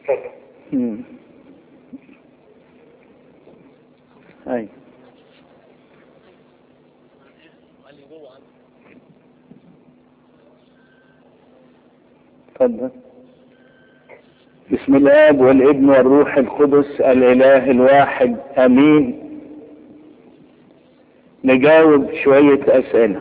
اتفضل مم. أي تفضل بسم الاب والابن والروح القدس الاله الواحد امين نجاوب شوية اسئلة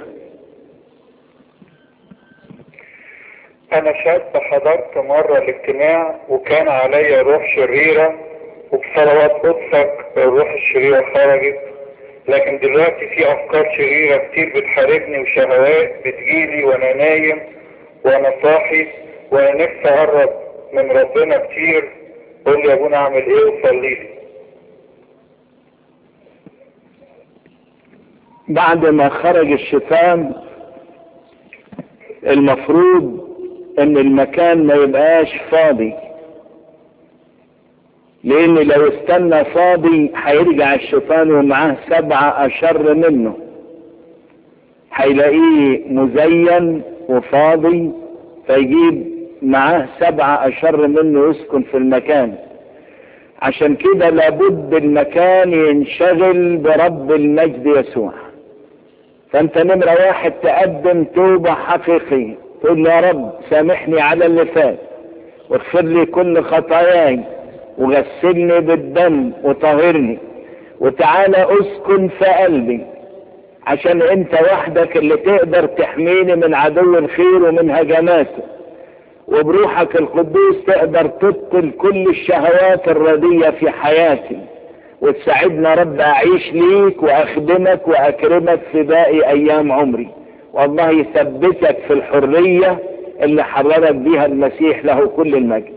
انا شاب حضرت مرة الاجتماع وكان عليا روح شريرة وبصلوات قدسك الروح الشريرة خرجت لكن دلوقتي في افكار شريرة كتير بتحاربني وشهوات بتجيلي وانا نايم وانا صاحي وانا نفسي اقرب من ربنا كتير قول لي يا ابونا اعمل ايه وصلي لي بعد ما خرج الشيطان المفروض ان المكان ما يبقاش فاضي لان لو استنى فاضي هيرجع الشيطان ومعاه سبعة اشر منه هيلاقيه مزين وفاضي فيجيب معاه سبعة اشر منه يسكن في المكان عشان كده لابد المكان ينشغل برب المجد يسوع فانت نمرة واحد تقدم توبة حقيقية تقول يا رب سامحني على اللي فات واغفر لي كل خطاياي وغسلني بالدم وطهرني وتعالى اسكن في قلبي عشان انت وحدك اللي تقدر تحميني من عدو الخير ومن هجماته وبروحك القدوس تقدر تبطل كل الشهوات الردية في حياتي وتساعدنا رب اعيش ليك واخدمك واكرمك في باقي ايام عمري والله يثبتك في الحرية اللي حررك بها المسيح له كل المجد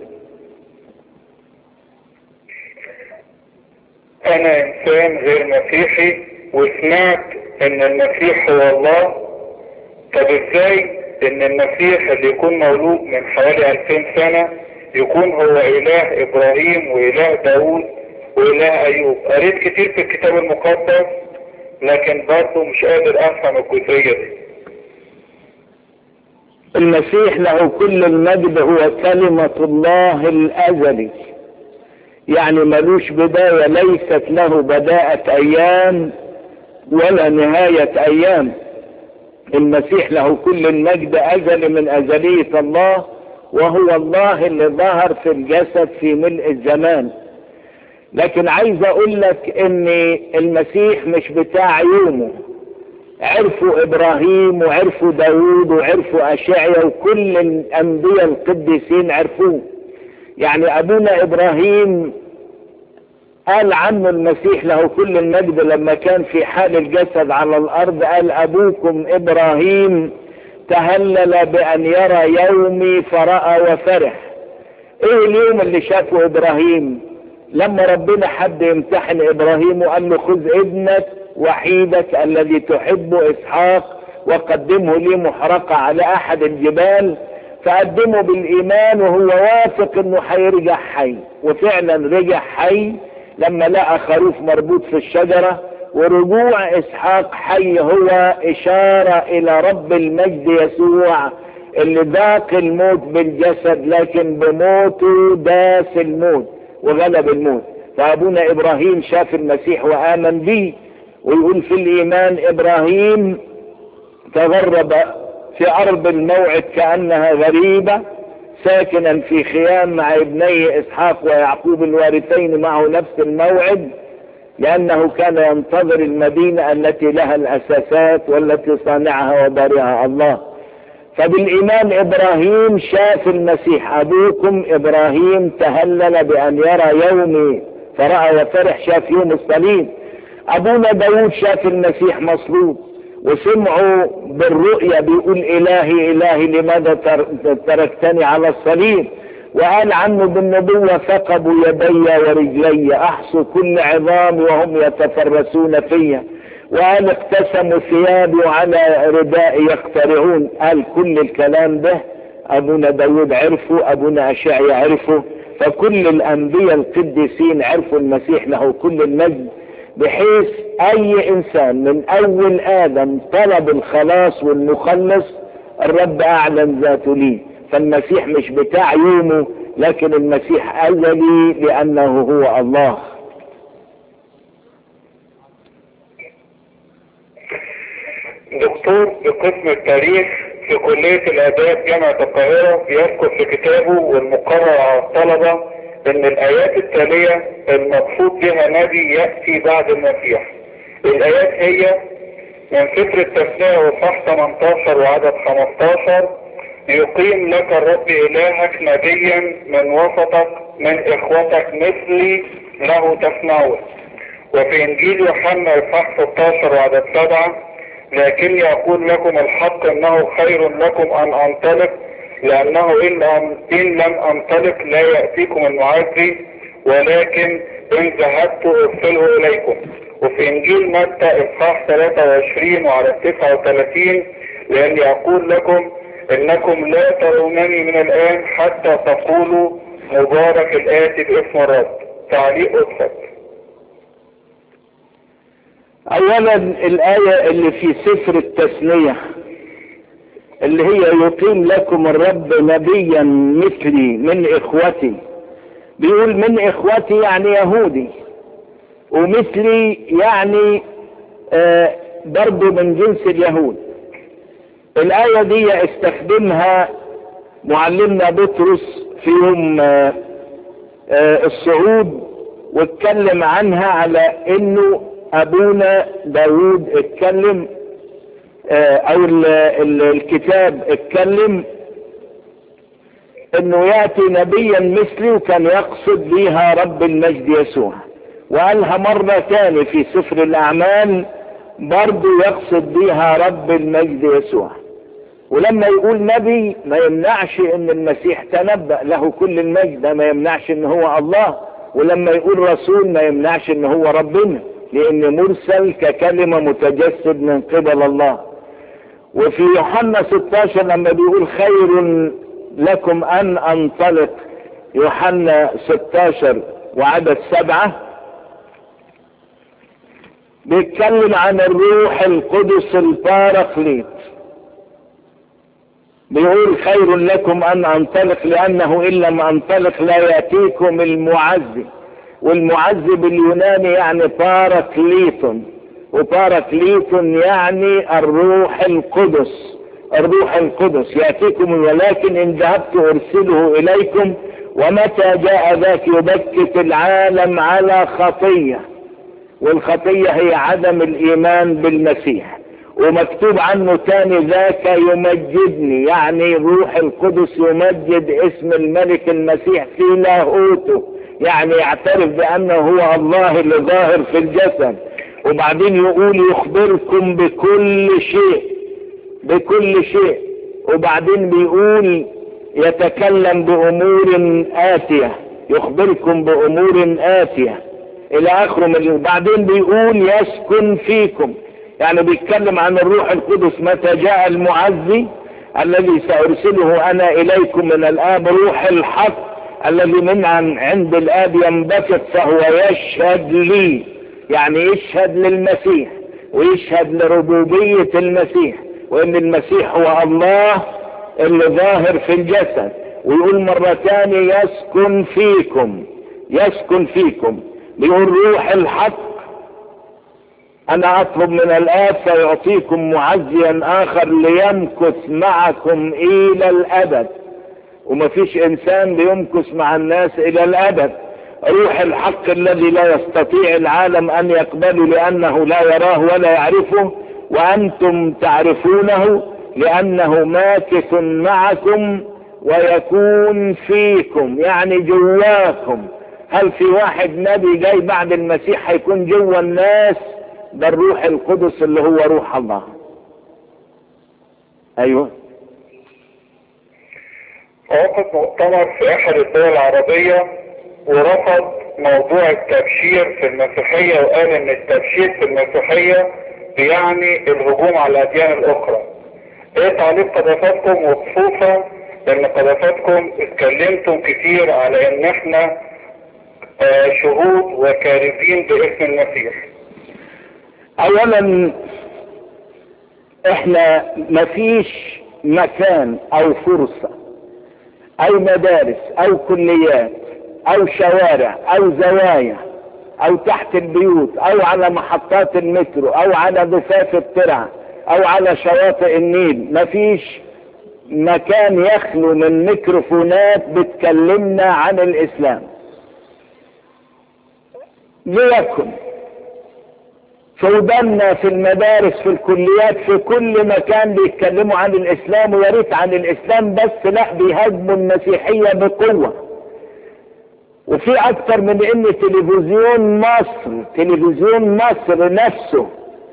انا انسان غير مسيحي وسمعت ان المسيح هو الله طب ازاي ان المسيح اللي يكون مولود من حوالي 2000 سنة يكون هو اله ابراهيم واله داود واله ايوب قريت كتير في الكتاب المقدس لكن برضه مش قادر افهم الجزئية دي المسيح له كل المجد هو كلمة الله الازلي يعني ملوش بداية ليست له بداءة ايام ولا نهاية ايام المسيح له كل المجد ازل من ازلية الله وهو الله اللي ظهر في الجسد في ملء الزمان لكن عايز اقول لك ان المسيح مش بتاع يومه عرفوا ابراهيم وعرفوا داود وعرفوا اشعيا وكل الانبياء القديسين عرفوه يعني ابونا ابراهيم قال عنه المسيح له كل المجد لما كان في حال الجسد على الارض قال ابوكم ابراهيم تهلل بان يرى يومي فرأى وفرح ايه اليوم اللي شافه ابراهيم لما ربنا حب يمتحن ابراهيم وقال له خذ ابنك وحيدك الذي تحبه اسحاق وقدمه لي محرقة على احد الجبال فقدمه بالايمان وهو واثق انه هيرجع حي وفعلا رجع حي لما لقى خروف مربوط في الشجرة ورجوع اسحاق حي هو اشارة الى رب المجد يسوع اللي ذاق الموت بالجسد لكن بموته داس الموت وغلب الموت فابونا ابراهيم شاف المسيح وامن به ويقول في الايمان ابراهيم تغرب في ارض الموعد كانها غريبه ساكنا في خيام مع ابني اسحاق ويعقوب الوارثين معه نفس الموعد لانه كان ينتظر المدينه التي لها الاساسات والتي صانعها وبارئها الله فبالايمان ابراهيم شاف المسيح ابوكم ابراهيم تهلل بان يرى يومي فراى وفرح شاف يوم الصليب ابونا داود شاف المسيح مصلوب وسمعوا بالرؤيا بيقول الهي الهي لماذا تركتني على الصليب وقال عنه بالنبوة ثقبوا يدي ورجلي احصوا كل عظامي وهم يتفرسون فيا وقال اقتسموا ثيابي وعلى ردائي يقترعون قال كل الكلام ده ابونا داود عرفه ابونا اشعيا عرفه فكل الانبياء القديسين عرفوا المسيح له كل المجد بحيث اي انسان من اول ادم طلب الخلاص والمخلص الرب اعلن ذاته ليه فالمسيح مش بتاع يومه لكن المسيح ازلي لانه هو الله دكتور بقسم التاريخ في كلية الآداب جامعة القاهرة بيذكر في كتابه والمقرر على الطلبة إن الآيات التالية المقصود بها نبي يأتي بعد المسيح. الآيات هي من سفر التثنية وصح 18 وعدد 15 يقيم لك الرب إلهك نبيا من وسطك من إخوتك مثلي له تسمعون. وفي إنجيل يوحنا إصحاح 16 وعدد 7 لكني أقول لكم الحق أنه خير لكم أن أنطلق لأنه إن, إن لم أنطلق لا يأتيكم المعزي ولكن إن ذهبت أرسله إليكم وفي إنجيل متى إصحاح 23 وعلى 39 لأني أقول لكم إنكم لا ترونني من الآن حتى تقولوا مبارك الآتي باسم الرب تعليق أسفل اولا الاية اللي في سفر التثنية اللي هي يقيم لكم الرب نبيا مثلي من اخوتي بيقول من اخوتي يعني يهودي ومثلي يعني آه برضو من جنس اليهود الآية دي استخدمها معلمنا بطرس في يوم آه آه الصعود واتكلم عنها على انه ابونا داود اتكلم او ال ال الكتاب اتكلم انه ياتي نبيا مثلي وكان يقصد بها رب المجد يسوع وقالها مرة تاني في سفر الاعمال برضو يقصد بها رب المجد يسوع ولما يقول نبي ما يمنعش ان المسيح تنبأ له كل المجد ما يمنعش ان هو الله ولما يقول رسول ما يمنعش ان هو ربنا لان مرسل ككلمة متجسد من قبل الله وفي يوحنا 16 لما بيقول خير لكم ان انطلق يوحنا 16 وعدد سبعة بيتكلم عن الروح القدس الباراكليت بيقول خير لكم ان انطلق لانه ان لم انطلق لا ياتيكم المعزي والمعزي باليوناني يعني باراكليتون وباراكليتون يعني الروح القدس الروح القدس ياتيكم ولكن ان ذهبت ارسله اليكم ومتى جاء ذاك يبكت العالم على خطيه والخطيه هي عدم الايمان بالمسيح ومكتوب عنه تاني ذاك يمجدني يعني روح القدس يمجد اسم الملك المسيح في لاهوته يعني يعترف بانه هو الله اللي ظاهر في الجسد وبعدين يقول يخبركم بكل شيء بكل شيء وبعدين بيقول يتكلم بامور اتيه يخبركم بامور اتيه الى اخره من بعدين بيقول يسكن فيكم يعني بيتكلم عن الروح القدس متى جاء المعزي الذي سارسله انا اليكم من الاب روح الحق الذي من عن عند الاب ينبسط فهو يشهد لي يعني يشهد للمسيح ويشهد لربوبية المسيح وان المسيح هو الله اللي ظاهر في الجسد ويقول مرة تانية يسكن فيكم يسكن فيكم بيقول روح الحق انا اطلب من الاب فيعطيكم معزيا اخر ليمكث معكم الى الابد ومفيش انسان بيمكث مع الناس الى الابد روح الحق الذي لا يستطيع العالم ان يقبله لانه لا يراه ولا يعرفه وانتم تعرفونه لانه ماكث معكم ويكون فيكم يعني جواكم هل في واحد نبي جاي بعد المسيح هيكون جوا الناس ده الروح القدس اللي هو روح الله ايوه عقد مؤتمر في احد الدول العربية ورفض موضوع التبشير في المسيحية وقال ان التبشير في المسيحية بيعني الهجوم على الاديان الاخرى ايه تعليق قداساتكم وخصوصا ان قداساتكم اتكلمتم كتير على ان احنا آه شهود وكارثين باسم المسيح اولا احنا مفيش مكان او فرصة او مدارس او كليات او شوارع او زوايا او تحت البيوت او على محطات المترو او على ضفاف الترع او على شواطئ النيل مفيش مكان يخلو من ميكروفونات بتكلمنا عن الاسلام ليكن في ودنا في المدارس في الكليات في كل مكان بيتكلموا عن الاسلام ويا ريت عن الاسلام بس لا بيهاجموا المسيحيه بقوه وفي اكتر من ان تلفزيون مصر تلفزيون مصر نفسه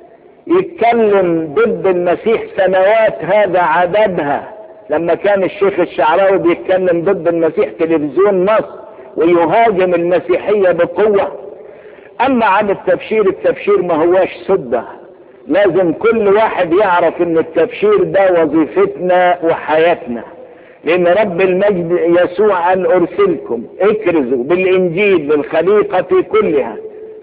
يتكلم ضد المسيح سنوات هذا عددها لما كان الشيخ الشعراوي بيتكلم ضد المسيح تلفزيون مصر ويهاجم المسيحيه بقوه اما عن التبشير التبشير ما هواش سده لازم كل واحد يعرف ان التبشير ده وظيفتنا وحياتنا لان رب المجد يسوع ان ارسلكم اكرزوا بالانجيل للخليقة كلها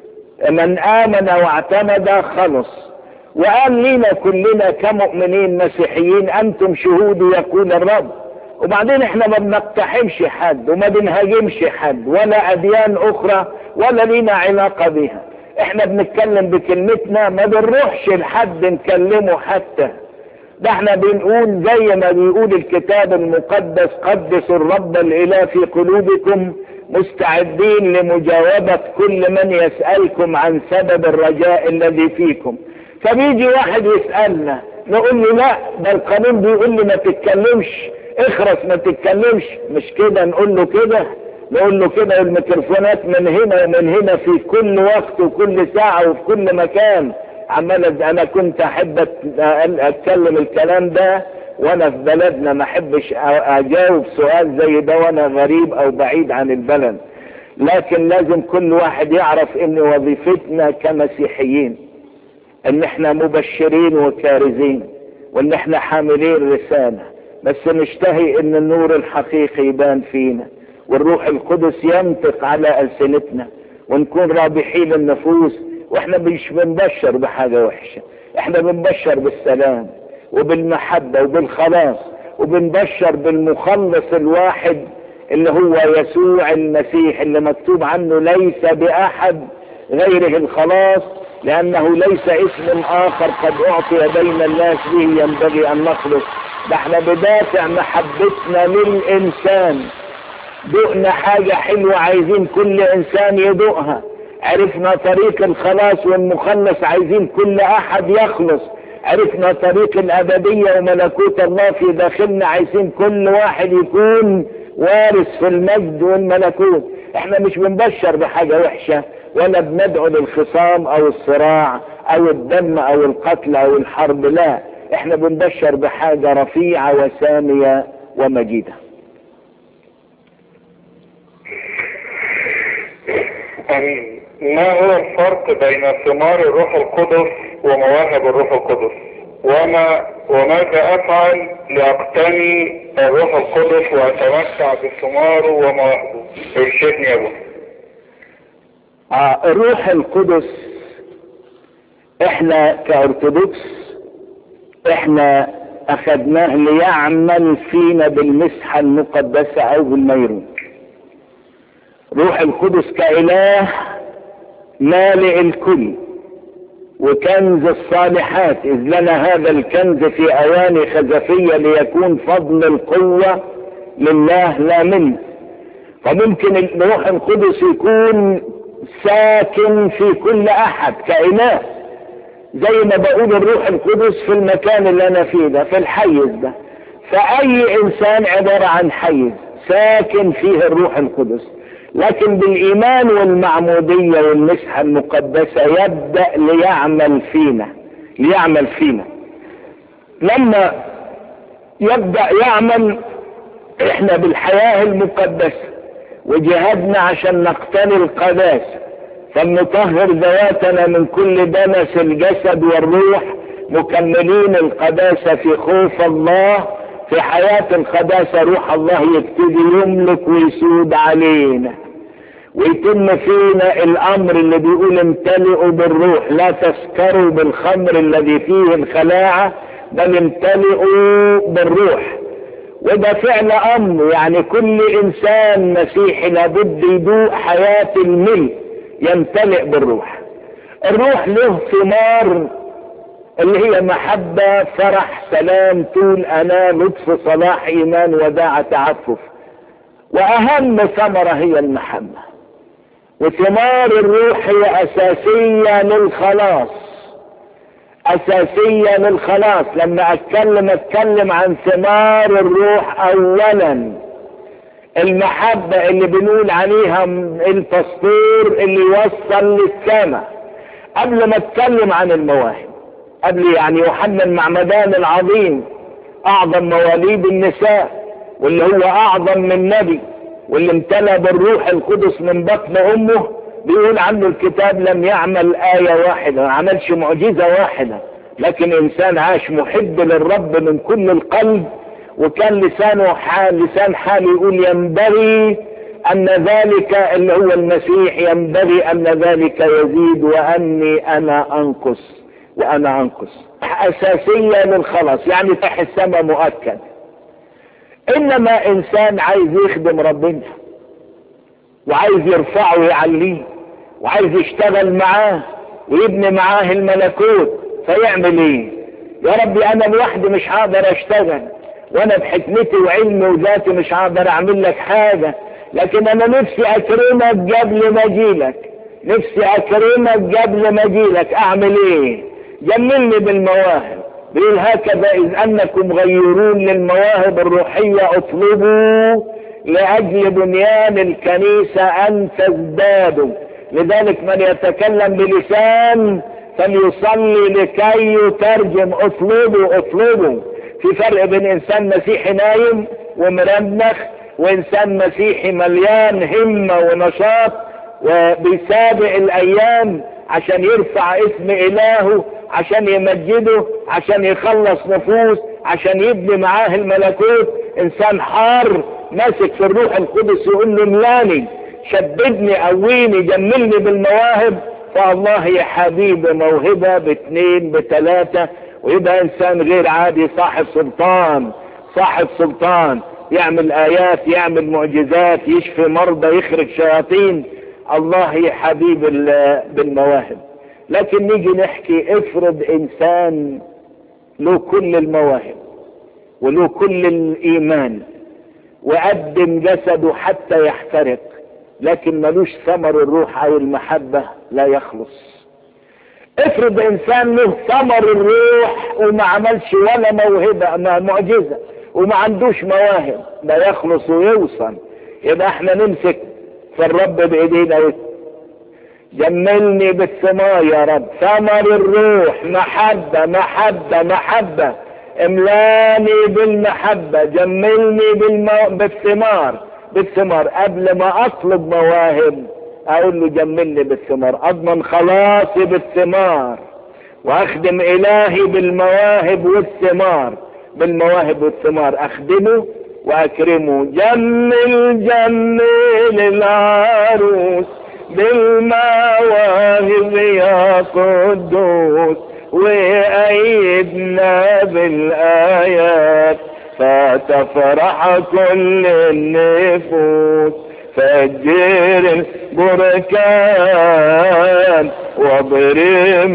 من امن واعتمد خلص وقال لنا كلنا كمؤمنين مسيحيين انتم شهود يقول الرب وبعدين احنا ما بنقتحمش حد وما بنهاجمش حد ولا اديان اخرى ولا لينا علاقة بها احنا بنتكلم بكلمتنا ما بنروحش لحد نكلمه حتى ده احنا بنقول زي ما بيقول الكتاب المقدس قدسوا الرب الاله في قلوبكم مستعدين لمجاوبة كل من يسألكم عن سبب الرجاء الذي فيكم فبيجي واحد يسألنا نقول له لا ده القانون بيقول لي ما تتكلمش اخرس ما تتكلمش مش كده نقول له كده نقول له كده الميكروفونات من هنا ومن هنا في كل وقت وكل ساعة وفي كل مكان عمال انا كنت احب اتكلم الكلام ده وانا في بلدنا ما احبش اجاوب سؤال زي ده وانا غريب او بعيد عن البلد لكن لازم كل واحد يعرف ان وظيفتنا كمسيحيين ان احنا مبشرين وكارزين وان احنا حاملين رسالة بس نشتهي ان النور الحقيقي يبان فينا والروح القدس ينطق على ألسنتنا ونكون رابحين النفوس واحنا مش بنبشر بحاجة وحشة احنا بنبشر بالسلام وبالمحبة وبالخلاص وبنبشر بالمخلص الواحد اللي هو يسوع المسيح اللي مكتوب عنه ليس بأحد غيره الخلاص لأنه ليس اسم آخر قد أعطي بين الناس به ينبغي أن نخلص ده احنا بدافع محبتنا للإنسان دقنا حاجة حلوة عايزين كل إنسان يدوقها عرفنا طريق الخلاص والمخلص عايزين كل أحد يخلص عرفنا طريق الأبدية وملكوت الله في داخلنا عايزين كل واحد يكون وارث في المجد والملكوت احنا مش بنبشر بحاجة وحشة ولا بندعو للخصام او الصراع او الدم او القتل او الحرب لا احنا بنبشر بحاجة رفيعة وسامية ومجيدة امين ما هو الفرق بين ثمار الروح القدس ومواهب الروح القدس وما وماذا افعل لاقتني الروح القدس واتمتع بثماره ومواهبه ارشدني يا ابو آه الروح القدس احنا كارثوذكس احنا اخذناه ليعمل فينا بالمسحة المقدسة او بالميرون روح القدس كإله مالئ الكل وكنز الصالحات إذ لنا هذا الكنز في أواني خزفية ليكون فضل القوة لله لا منه فممكن الروح القدس يكون ساكن في كل أحد كإله زي ما بقول الروح القدس في المكان اللي أنا فيه ده في الحيز ده فأي إنسان عبارة عن حيز ساكن فيه الروح القدس لكن بالإيمان والمعمودية والمسحة المقدسة يبدأ ليعمل فينا ليعمل فينا لما يبدأ يعمل احنا بالحياة المقدسة وجهدنا عشان نقتني القداسة فلنطهر ذواتنا من كل دنس الجسد والروح مكملين القداسة في خوف الله في حياة القداسة روح الله يبتدي يملك ويسود علينا ويتم فينا الامر اللي بيقول امتلئوا بالروح لا تسكروا بالخمر الذي فيه الخلاعة بل امتلئوا بالروح وده فعل امر يعني كل انسان مسيحي لابد يدوق حياة الملء يمتلئ بالروح الروح له ثمار اللي هي محبة فرح سلام طول أنا لطف صلاح إيمان وداع تعفف وأهم ثمرة هي المحبة وثمار الروح هي أساسية للخلاص أساسية للخلاص لما أتكلم أتكلم عن ثمار الروح أولا المحبة اللي بنقول عليها الفسطور اللي يوصل للسماء قبل ما أتكلم عن المواهب قبل يعني يوحنا المعمدان العظيم أعظم مواليد النساء واللي هو أعظم من نبي واللي امتلى بالروح القدس من بطن أمه بيقول عنه الكتاب لم يعمل آية واحدة ما عملش معجزة واحدة لكن إنسان عاش محب للرب من كل القلب وكان لسانه حال لسان حال يقول ينبغي أن ذلك اللي هو المسيح ينبغي أن ذلك يزيد وأني أنا أنقص وأنا أنقص أساسية للخلاص يعني تح السماء مؤكد إنما إنسان عايز يخدم ربنا وعايز يرفعه ويعليه وعايز يشتغل معاه ويبني معاه الملكوت فيعمل ايه يا ربي انا لوحدي مش هقدر اشتغل وانا بحكمتي وعلمي وذاتي مش هقدر اعمل لك حاجة لكن انا نفسي اكرمك قبل ما اجيلك نفسي اكرمك قبل ما اجيلك اعمل ايه جملني بالمواهب بيقول هكذا اذ انكم غيرون للمواهب الروحية اطلبوا لاجل بنيان الكنيسة ان تزدادوا لذلك من يتكلم بلسان فليصلي لكي يترجم اطلبوا اطلبوا في فرق بين انسان مسيحي نايم ومرنخ وانسان مسيحي مليان همة ونشاط وبيسابق الايام عشان يرفع اسم الهه عشان يمجده عشان يخلص نفوس عشان يبني معاه الملكوت انسان حار ماسك في الروح القدس يقول له ملاني شددني قويني جملني بالمواهب فالله يا حبيبي موهبة باثنين بثلاثة ويبقى انسان غير عادي صاحب سلطان صاحب سلطان يعمل ايات يعمل معجزات يشفي مرضى يخرج شياطين الله يا حبيب بالمواهب لكن نيجي نحكي افرض انسان له كل المواهب وله كل الايمان وقدم جسده حتى يحترق لكن ملوش ثمر الروح او المحبة لا يخلص افرض انسان له ثمر الروح وما عملش ولا موهبة معجزة وما عندوش مواهب لا يخلص ويوصل يبقى احنا نمسك في الرب بايدينا جملني بالثمار يا رب ثمر الروح محبة محبة محبة املاني بالمحبة جملني بالمو... بالثمار بالثمار قبل ما اطلب مواهب اقول له جملني بالثمار اضمن خلاصي بالثمار واخدم الهي بالمواهب والثمار بالمواهب والثمار اخدمه واكرمه جمل جمل العروس بالمواهب يا قدوس وأيدنا بالآيات فتفرح كل النفوس فجر البركان واضرم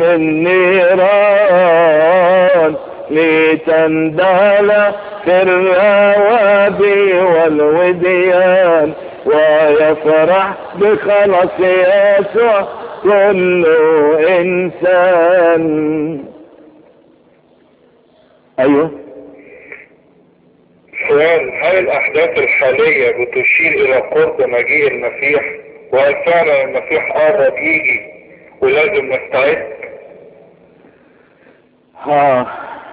النيران لتندل في الروابي والوديان ويفرح بخلص يسوع كل انسان ايوه سؤال هل الاحداث الحالية بتشير الى قرب مجيء المسيح وهل فعلا المسيح قرب يجي ولازم نستعد ها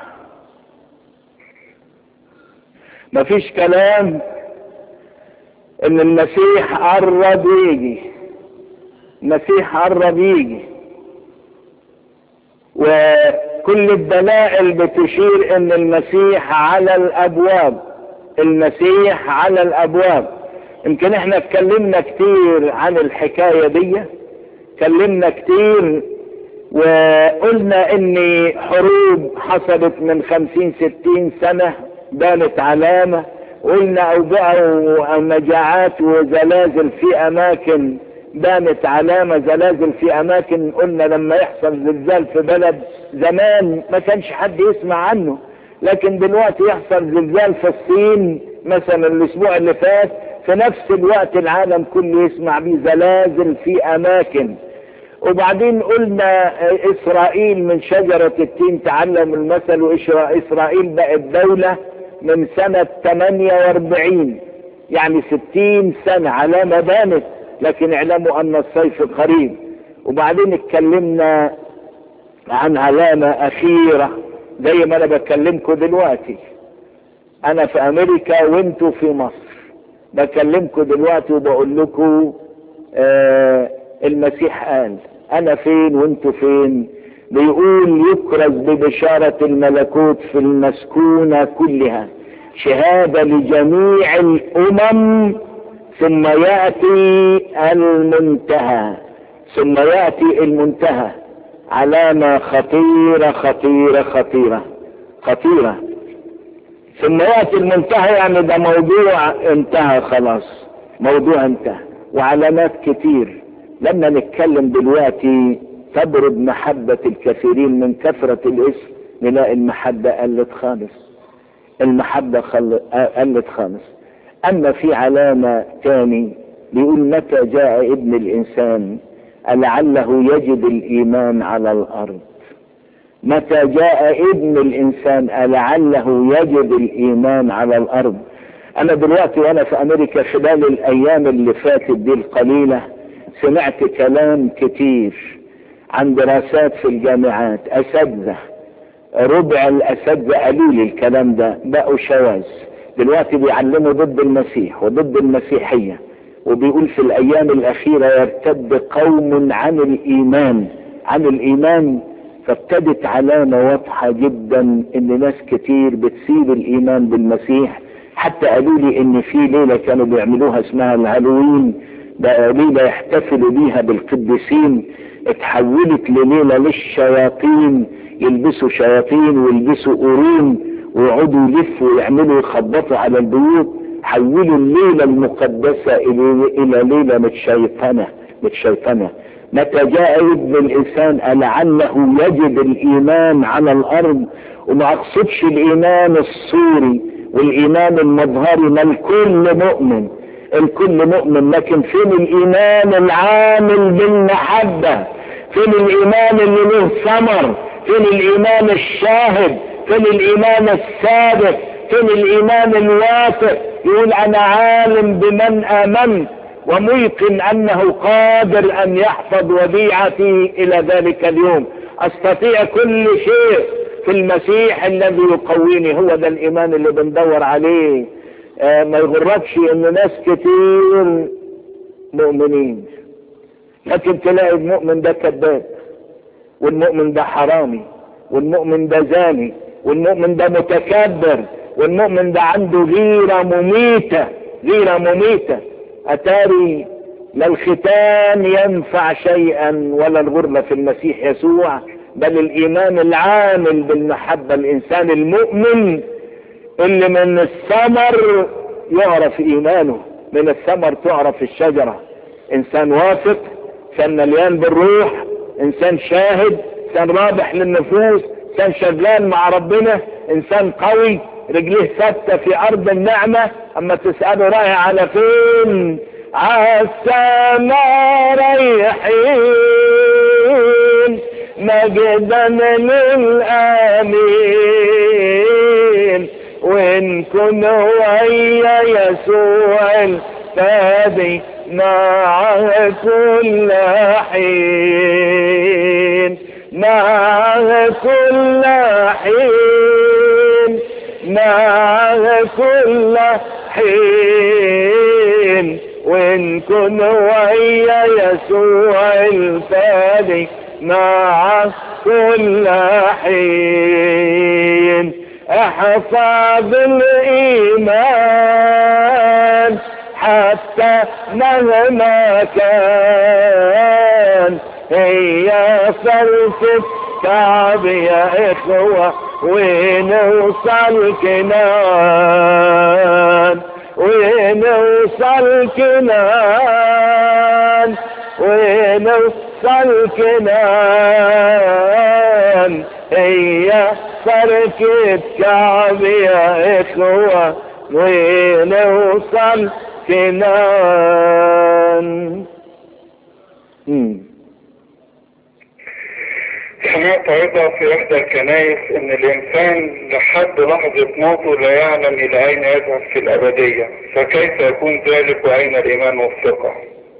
مفيش كلام ان المسيح قرب يجي المسيح قرب يجي وكل الدلائل بتشير ان المسيح على الابواب المسيح على الابواب يمكن احنا اتكلمنا كتير عن الحكاية دي اتكلمنا كتير وقلنا ان حروب حصلت من خمسين ستين سنة بانت علامة قلنا اوبئة ومجاعات وزلازل في اماكن بانت علامة زلازل في اماكن قلنا لما يحصل زلزال في بلد زمان ما كانش حد يسمع عنه لكن دلوقتي يحصل زلزال في الصين مثلا الاسبوع اللي فات في نفس الوقت العالم كله يسمع بيه زلازل في اماكن وبعدين قلنا اسرائيل من شجرة التين تعلم المثل واسرائيل بقت دولة من سنة 48 يعني 60 سنة على ما بانت لكن اعلموا ان الصيف قريب وبعدين اتكلمنا عن علامة اخيرة زي ما انا بكلمكم دلوقتي انا في امريكا وانتوا في مصر بكلمكم دلوقتي وبقول لكم آه المسيح قال انا فين وانتوا فين بيقول يكرز ببشارة الملكوت في المسكونة كلها شهادة لجميع الامم ثم يأتي المنتهى ثم يأتي المنتهى علامة خطيرة خطيرة خطيرة خطيرة ثم يأتي المنتهى يعني ده موضوع انتهى خلاص موضوع انتهى وعلامات كتير لما نتكلم دلوقتي تبرد محبة الكثيرين من كثرة الاسم نلاقي المحبة قلت خالص المحبة خل... قلت خالص اما في علامة تاني بيقول متى جاء ابن الانسان لعله يجد الايمان على الارض متى جاء ابن الانسان لعله يجد الايمان على الارض انا دلوقتي وانا في امريكا خلال الايام اللي فاتت دي القليلة سمعت كلام كتير عن دراسات في الجامعات اساتذة ربع الاساتذة قالوا لي الكلام ده بقوا شواذ دلوقتي بيعلموا ضد المسيح وضد المسيحية وبيقول في الايام الاخيرة يرتد قوم عن الايمان عن الايمان فابتدت علامة واضحة جدا ان ناس كتير بتسيب الايمان بالمسيح حتى قالوا لي ان في ليلة كانوا بيعملوها اسمها الهالوين بقى ليلة يحتفلوا بيها بالقديسين اتحولت لليلة للشياطين يلبسوا شياطين ويلبسوا قرون ويقعدوا يلفوا ويعملوا يخبطوا على البيوت حولوا الليلة المقدسة الى الى ليلة متشيطنة متشيطنة متى جاء ابن الانسان لعله يجد الايمان على الارض وما اقصدش الايمان الصوري والايمان المظهري ما الكل مؤمن الكل مؤمن لكن فين الايمان العامل بالمحبة فين الايمان اللي له ثمر فين الايمان الشاهد فين الايمان الثابت فين الايمان الواثق يقول انا عالم بمن امنت وميقن انه قادر ان يحفظ وديعتي الى ذلك اليوم استطيع كل شيء في المسيح الذي يقويني هو ده الايمان اللي بندور عليه آه ما يغركش ان ناس كتير مؤمنين لكن تلاقي المؤمن ده كذاب والمؤمن ده حرامي والمؤمن ده زاني والمؤمن ده متكبر والمؤمن ده عنده غيرة مميتة غيرة مميتة اتاري لا الختان ينفع شيئا ولا الغربة في المسيح يسوع بل الايمان العامل بالمحبة الانسان المؤمن اللي من الثمر يعرف ايمانه من الثمر تعرف الشجرة انسان واثق انسان مليان بالروح انسان شاهد انسان رابح للنفوس انسان شغال مع ربنا انسان قوي رجليه ثابتة في ارض النعمة اما تسأله رايح على فين عالسما رايحين مجدا للامين وان كن ويا يسوع الفادي مع كل حين مع كل حين مع كل حين وان كن ويا يسوع الفادي مع كل حين احفظ الايمان حتى مهما كان هي فرصة الكعب يا إخوة ونوصل كنان ونوصل كنان ونوصل كنان هي فركة كعب يا إخوة ونوصل كنان مم. سمعت أيضا في إحدى الكنائس إن الإنسان لحد لحظة موته لا يعلم إلى أين يذهب في الأبدية فكيف يكون ذلك وأين الإيمان والثقة؟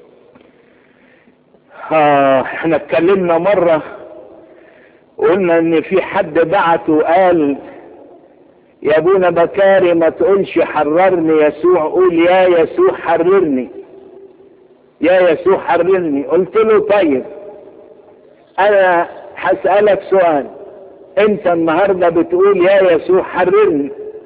آه احنا اتكلمنا مرة قلنا ان في حد بعت وقال يا ابونا بكاري ما تقولش حررني يسوع قول يا يسوع حررني يا يسوع حررني قلت له طيب انا هسألك سؤال انت النهاردة بتقول يا يسوع حررني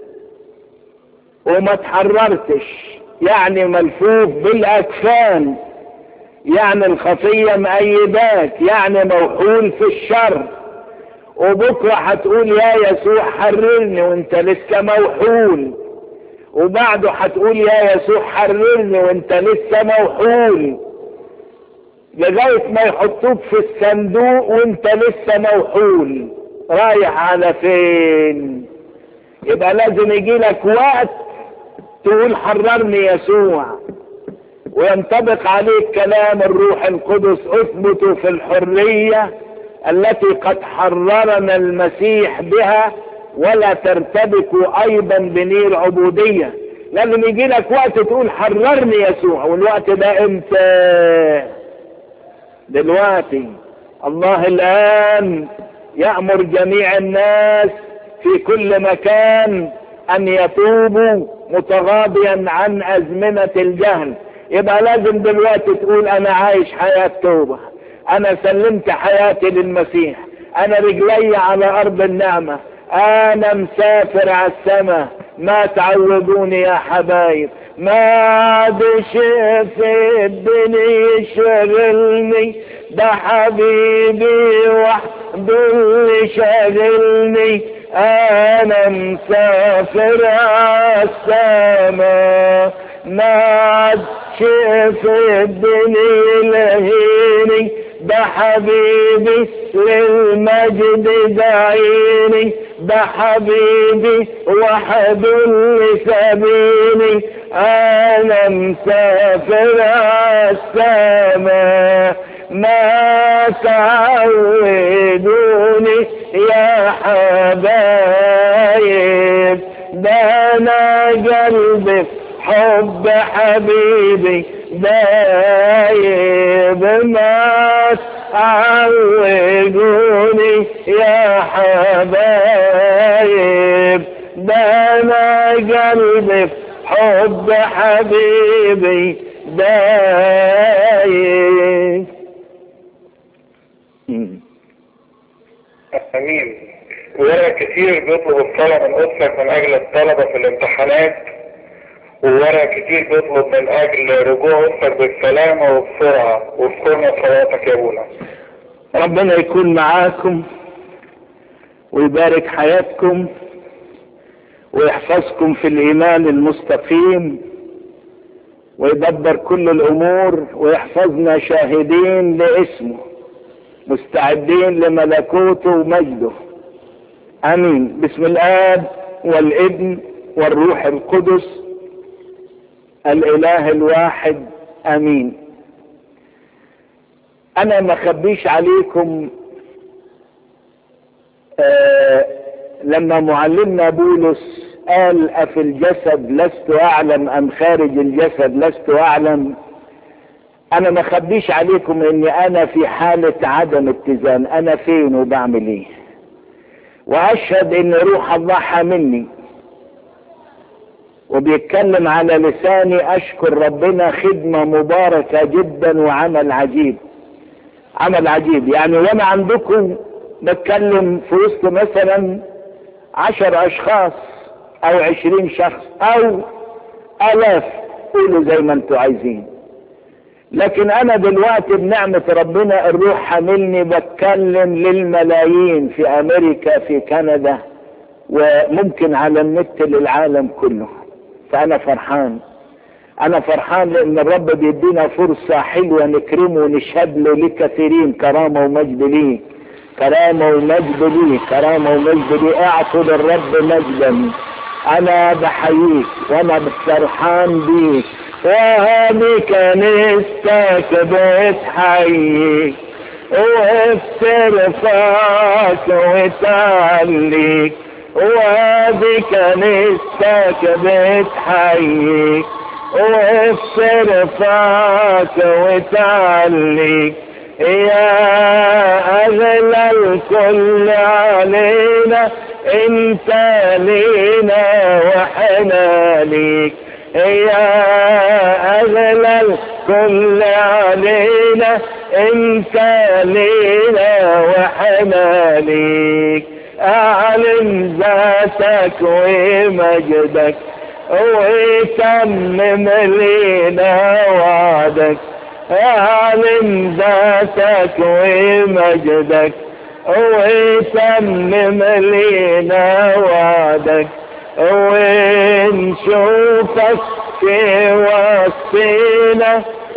وما تحررتش يعني ملفوف بالاكفان يعني الخطية مأيداك يعني موحول في الشر وبكرة هتقول يا يسوع حررني وانت لسه موحول وبعده هتقول يا يسوع حررني وانت لسه موحول لغاية ما يحطوك في الصندوق وانت لسه موحول رايح على فين يبقى لازم يجيلك وقت تقول حررني يسوع وينطبق عليك كلام الروح القدس اثبتوا في الحرية التي قد حررنا المسيح بها ولا ترتبكوا ايضا بنير عبودية لازم يجي لك وقت تقول حررني يسوع والوقت ده امتى دلوقتي الله الان يأمر جميع الناس في كل مكان ان يتوبوا متغاضيا عن ازمنة الجهل يبقى لازم دلوقتي تقول انا عايش حياة توبة انا سلمت حياتي للمسيح انا رجلي على ارض النعمة انا مسافر على السماء ما تعودوني يا حبايب ما عاد شيء في الدنيا يشغلني ده حبيبي وحده اللي شاغلني انا مسافر على السماء ما عاد شيء في الدنيا لهيني ده حبيبي للمجد دعيني ده حبيبي وحد اللي سابيني انا مسافر السماء ما تعودوني يا حبايب ده انا قلبي حب حبيبي دايب ما تعودوني يا حبايب ده انا قلبي حب حبيبي دايب امين ورا كتير بيطلب الصلاة من أسرك من أجل الطلبة في الامتحانات وورا كتير بيطلب من أجل رجوع أسرك بالسلامة وبسرعة واذكرنا صلاتك يا أبونا ربنا يكون معاكم ويبارك حياتكم ويحفظكم في الإيمان المستقيم ويدبر كل الأمور ويحفظنا شاهدين لاسمه مستعدين لملكوته ومجده امين بسم الاب والابن والروح القدس الاله الواحد امين انا ما خبيش عليكم آه لما معلمنا بولس قال افي الجسد لست اعلم ام خارج الجسد لست اعلم انا ما خبيش عليكم اني انا في حالة عدم اتزان انا فين وبعمل ايه واشهد ان روح الله حاملني وبيتكلم على لساني اشكر ربنا خدمة مباركة جدا وعمل عجيب عمل عجيب يعني وانا عندكم بتكلم في وسط مثلا عشر اشخاص او عشرين شخص او الاف قولوا زي ما انتوا عايزين لكن انا دلوقتي بنعمة ربنا الروح حاملني بتكلم للملايين في امريكا في كندا وممكن على النت للعالم كله فانا فرحان انا فرحان لان الرب بيدينا فرصة حلوة نكرمه ونشهد له لكثيرين كرامة ومجد ليه كرامة ومجد ليه كرامة ومجد ليه اعطوا للرب مجدا انا بحييك وانا فرحان بيك وهذه كنيستك بتحييك وبترفعك وتعليك وهذه كنيستك بتحييك وبترفعك وتعليك يا أغلى الكل علينا انت لينا وحنا ليك يا أغلى الكل علينا انت لينا وحنا ليك اعلن ذاتك ومجدك وتمم لينا وعدك اعلن ذاتك ومجدك وتمم لينا وعدك ونشوفك في وسطينا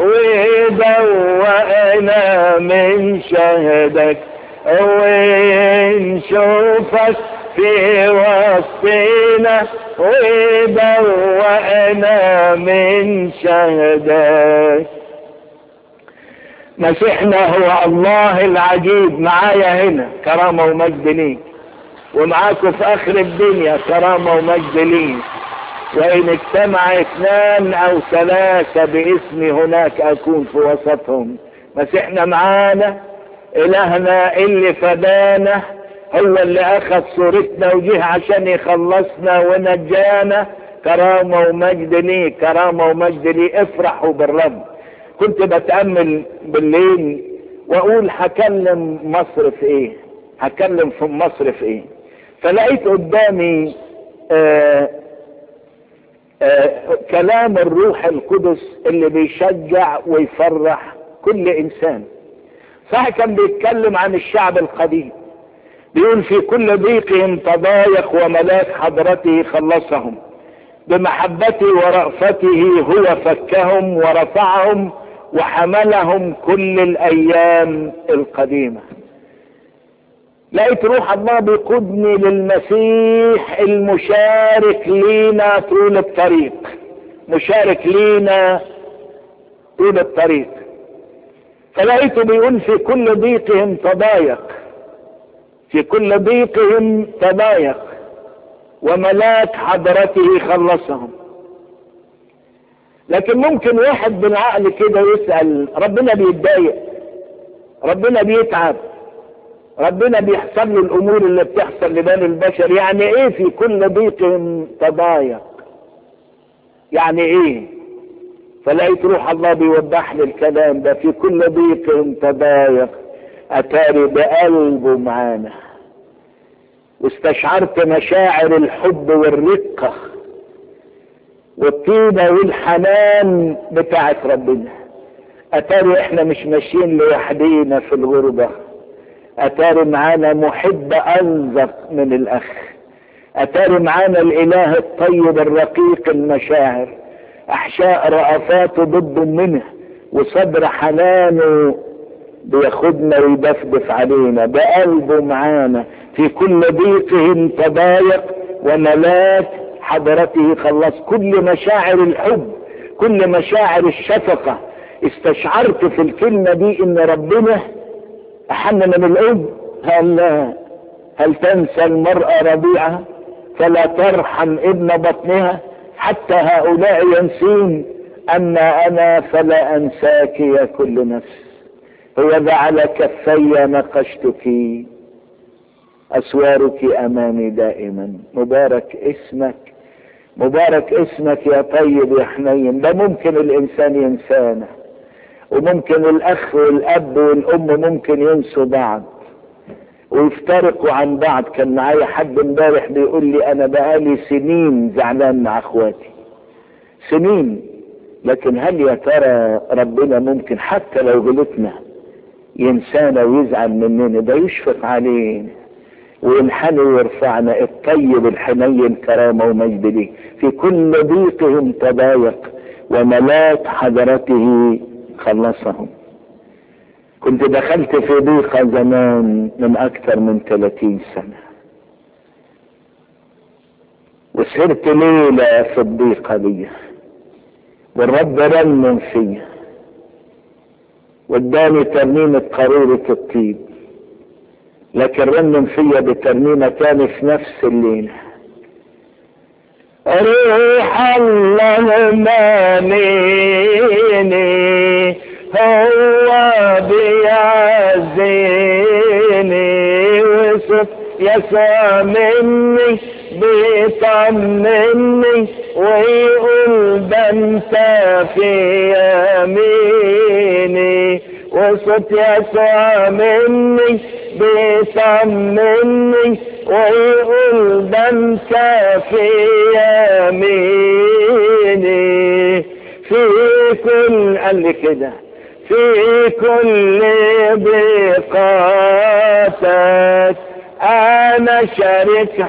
ودوقنا من شهدك ونشوفك في وسطينا ودوقنا من شهدك مسيحنا هو الله العجيب معايا هنا كرامة ومجد ليك ومعاكم في اخر الدنيا كرامة ومجد ليك وان اجتمع اثنان او ثلاثة باسمي هناك اكون في وسطهم مسيحنا معانا الهنا اللي فدانا هو اللي اخذ صورتنا وجه عشان يخلصنا ونجانا كرامة ومجد ليه كرامة ومجد ليه افرحوا بالرب كنت بتأمل بالليل واقول هكلم مصر في ايه هكلم في مصر في ايه فلقيت قدامي آآ آآ كلام الروح القدس اللي بيشجع ويفرح كل انسان صح كان بيتكلم عن الشعب القديم بيقول في كل ضيقهم تضايق وملاك حضرته خلصهم بمحبته ورأفته هو فكهم ورفعهم وحملهم كل الايام القديمة لقيت روح الله بيقودني للمسيح المشارك لينا طول الطريق مشارك لينا طول الطريق فلقيته بيقول في كل ضيقهم تضايق في كل ضيقهم تضايق وملاك حضرته خلصهم لكن ممكن واحد بالعقل كده يسأل ربنا بيتضايق ربنا بيتعب ربنا بيحصل له الامور اللي بتحصل لبني البشر يعني ايه في كل ضيق تضايق يعني ايه فلقيت روح الله بيوضح لي الكلام ده في كل ضيق تضايق اتاري بقلبه معانا واستشعرت مشاعر الحب والرقة والطيبة والحنان بتاعت ربنا اتاري احنا مش ماشيين لوحدينا في الغربة اتاري معانا محب انزق من الاخ اتاري معانا الاله الطيب الرقيق المشاعر احشاء رأفاته ضد منه وصدر حنانه بياخدنا ويدفدف علينا بقلبه معانا في كل ضيقهم تضايق وملاك حضرته خلص كل مشاعر الحب كل مشاعر الشفقة استشعرت في الكلمة دي ان ربنا احن من الاب هل هل تنسى المرأة رضيعها فلا ترحم ابن بطنها حتى هؤلاء ينسون اما انا فلا انساك يا كل نفس هو على كفي نقشتك اسوارك امامي دائما مبارك اسمك مبارك اسمك يا طيب يا حنين ده ممكن الانسان ينسانا وممكن الاخ والاب والام ممكن ينسوا بعض ويفترقوا عن بعض كان معايا حد امبارح بيقول لي انا بقالي سنين زعلان مع اخواتي سنين لكن هل يا ترى ربنا ممكن حتى لو غلطنا ينسانا ويزعل مننا ده يشفق علينا وينحني ويرفعنا الطيب الحنين كرامة ومجد ليه في كل ضيقهم تضايق وملاك حضرته خلصهم كنت دخلت في ضيقة زمان من أكثر من 30 سنة وسهرت ليلة في الضيقة دي والرب رنم فيا واداني ترنيمة قارورة الطيب لكن رنم فيا بترنيمة تاني في نفس الليلة روح الله مانيني هو بيعزيني وصف يسوع مني بيطمني ويقول ده انت في يميني وصوت يسوع مني بيطمني ويقول ده انت في يميني في كل قال لي كده في كل ضيقاتك انا شريك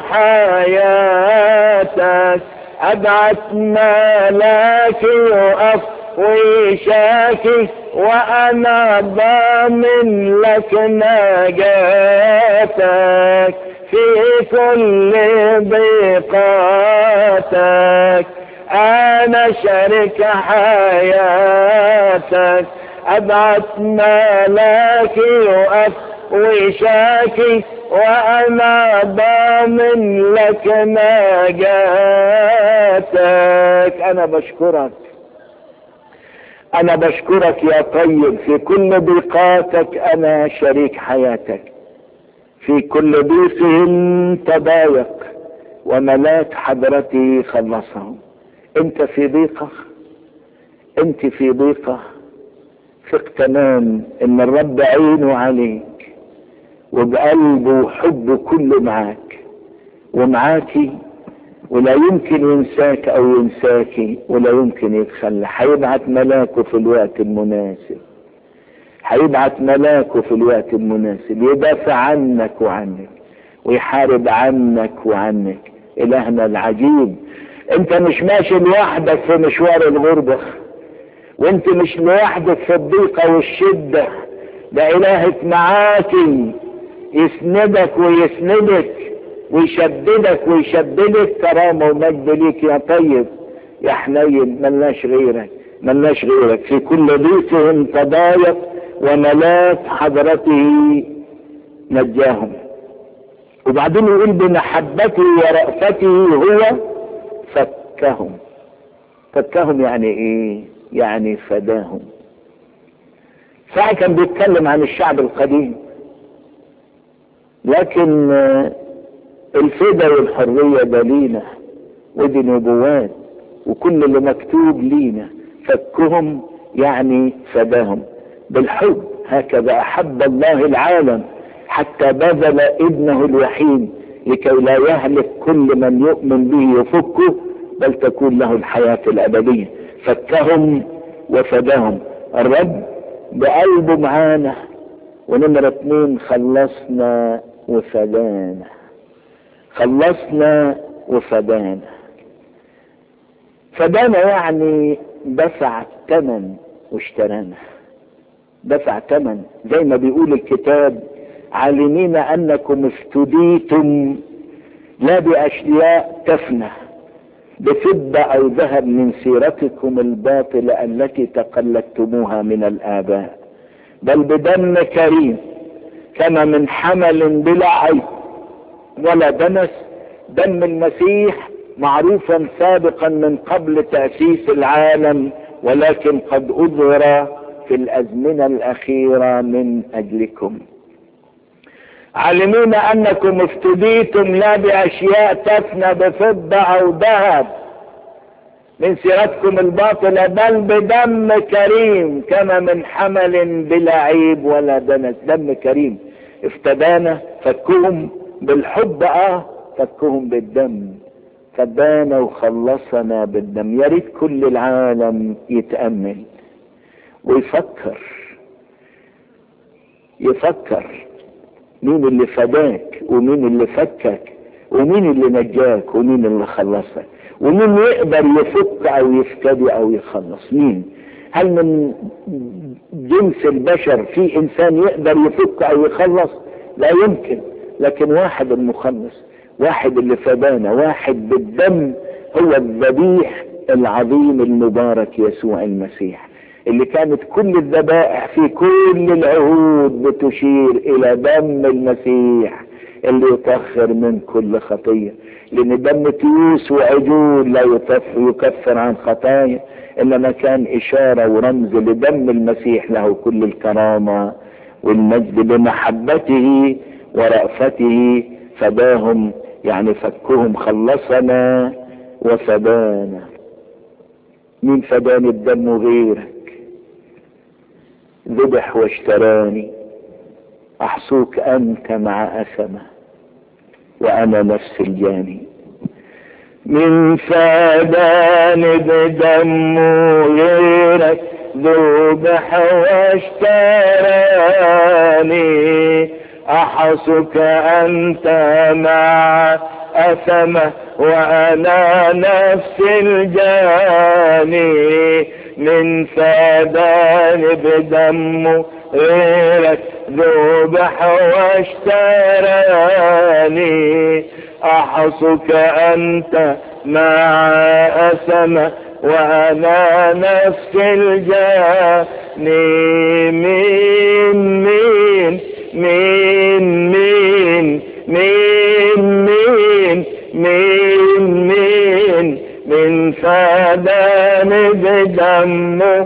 حياتك ابعت ملاك يقف ويشاكي وانا ضامن لك نجاتك في كل ضيقاتك انا شريك حياتك ابعت ملاك يقف وشاكي وانا ضامن لك نجاتك انا بشكرك انا بشكرك يا طيب في كل ضيقاتك انا شريك حياتك في كل ضيق تضايق وملاك حضرتي خلصهم انت في ضيقه انت في ضيقه ثق تمام ان الرب عينه عليك وبقلبه وحبه كله معاك ومعاكي ولا يمكن ينساك او ينساكي ولا يمكن يتخلى هيبعت ملاكه في الوقت المناسب هيبعت ملاكه في الوقت المناسب يدافع عنك وعنك ويحارب عنك وعنك الهنا العجيب انت مش ماشي لوحدك في مشوار الغربة وانت مش لوحدك في الضيقة والشدة ده الهك معاكي يسندك ويسندك ويشددك ويشددك كرامة ومجد ليك يا طيب يا حنين ملناش غيرك ملناش غيرك في كل ضيقهم تضايق وملاك حضرته نجاهم وبعدين يقول بمحبته ورأفته هو فكهم فكهم يعني ايه يعني فداهم ساعة كان بيتكلم عن الشعب القديم لكن الفدا والحرية ده لينا ودي نبوات وكل اللي مكتوب لينا فكهم يعني فداهم بالحب هكذا احب الله العالم حتى بذل ابنه الوحيد لكي لا يهلك كل من يؤمن به يفكه بل تكون له الحياة الأبدية فكهم وفداهم الرب بقلبه معانا ونمرة اتنين خلصنا وفدانا خلصنا وفدانا فدانا يعني دفع الثمن واشترانا دفع ثمن زي ما بيقول الكتاب عالمين انكم افتديتم لا باشياء تفنى بفضة او ذهب من سيرتكم الباطلة التي تقلدتموها من الاباء بل بدم كريم كما من حمل بلا عيب ولا دنس دم المسيح معروفا سابقا من قبل تأسيس العالم ولكن قد أظهر في الأزمنة الأخيرة من أجلكم علمين أنكم افتديتم لا بأشياء تفنى بفضة أو ذهب من سيرتكم الباطلة بل بدم كريم كما من حمل بلا عيب ولا دنس دم كريم افتدانا فكهم بالحب اه فكهم بالدم فدانا وخلصنا بالدم يا ريت كل العالم يتأمل ويفكر يفكر مين اللي فداك ومين اللي فكك ومين اللي نجاك ومين اللي خلصك ومين يقدر يفك او يفتدي او يخلص مين هل من جنس البشر في انسان يقدر يفك او يخلص لا يمكن لكن واحد المخلص واحد اللي فدانا واحد بالدم هو الذبيح العظيم المبارك يسوع المسيح اللي كانت كل الذبائح في كل العهود بتشير الى دم المسيح اللي يطهر من كل خطية لان دم تيوس وعجول لا يطف يكفر عن خطايا انما كان اشارة ورمز لدم المسيح له كل الكرامة والمجد بمحبته ورأفته فداهم يعني فكهم خلصنا وفدانا مين فداني الدم غيرك ذبح واشتراني احصوك انت مع اثمه وانا نفس الجاني من فداني بدمه غيرك ذبح واشتراني احصك انت مع اثمه وانا نفس الجاني من فداني بدمه غيرك ذبح واشتراني احصك انت مع أسمة وانا نفس الجاني مين مين مين مين مين مين مين مين من فداني بدمه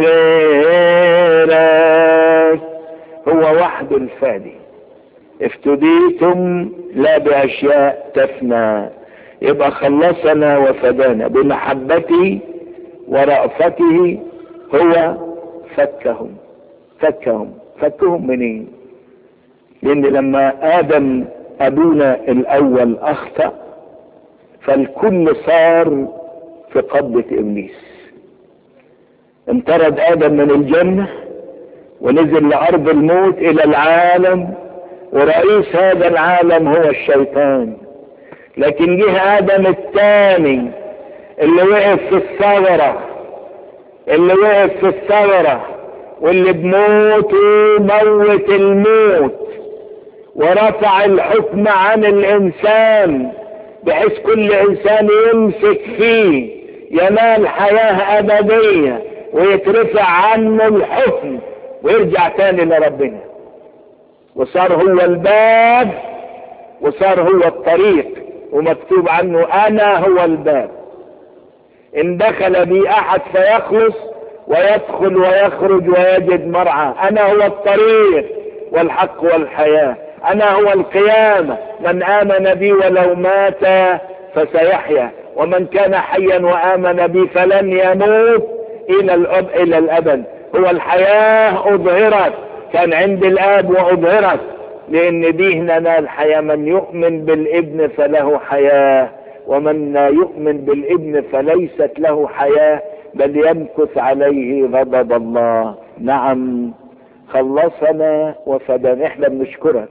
غيرك هو وحده الفادي افتديتم لا باشياء تفنى يبقى خلصنا وفدانا بمحبته ورأفته هو فكهم فكهم فكهم منين لان لما ادم ابونا الاول اخطأ فالكل صار في قبضة ابليس انطرد ادم من الجنة ونزل لارض الموت الى العالم ورئيس هذا العالم هو الشيطان لكن جه ادم الثاني اللي وقف في الثغرة اللي وقف في الثغرة واللي بموته موت الموت ورفع الحكم عن الانسان بحيث كل انسان يمسك فيه ينال حياة ابدية ويترفع عنه الحكم ويرجع تاني لربنا وصار هو الباب وصار هو الطريق ومكتوب عنه انا هو الباب ان دخل بي احد فيخلص ويدخل ويخرج ويجد مرعى انا هو الطريق والحق والحياة انا هو القيامة من امن بي ولو مات فسيحيا ومن كان حيا وامن بي فلن يموت الى الأب الى الابد هو الحياة اظهرت كان عند الاب واظهرت لان دي هنا الحياة من يؤمن بالابن فله حياة ومن لا يؤمن بالابن فليست له حياة بل يمكث عليه غضب الله نعم خلصنا وفدانا احنا بنشكرك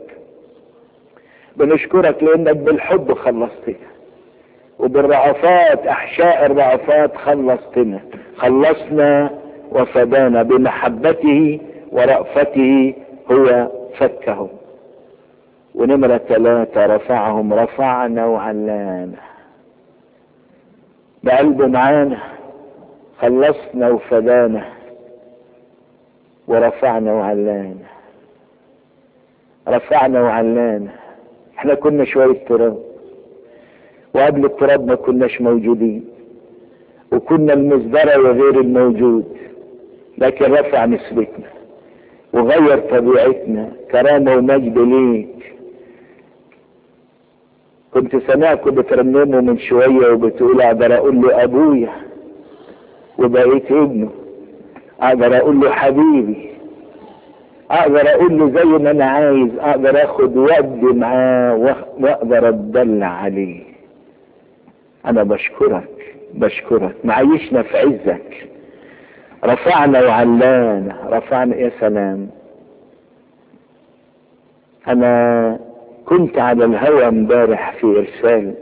بنشكرك لانك بالحب خلصتنا وبالرأفات احشاء الرأفات خلصتنا خلصنا وفدانا بمحبته ورأفته هو فكهم ونمرة ثلاثة رفعهم رفعنا وعلانا بقلبه معانا خلصنا وفدانا ورفعنا وعلانا رفعنا وعلانا احنا كنا شوية تراب وقبل التراب ما كناش موجودين وكنا المصدرة وغير الموجود لكن رفع نسبتنا وغير طبيعتنا كرامة ومجد ليك كنت سمعكم بترنموا من شوية وبتقول اقدر اقول له ابويا وبقيت ابنه اقدر اقول له حبيبي اقدر اقول له زي ما انا عايز اقدر اخد ودي معاه واقدر اتدلع عليه انا بشكرك بشكرك معيشنا في عزك رفعنا وعلانا رفعنا يا سلام انا كنت على الهوى امبارح في ارسال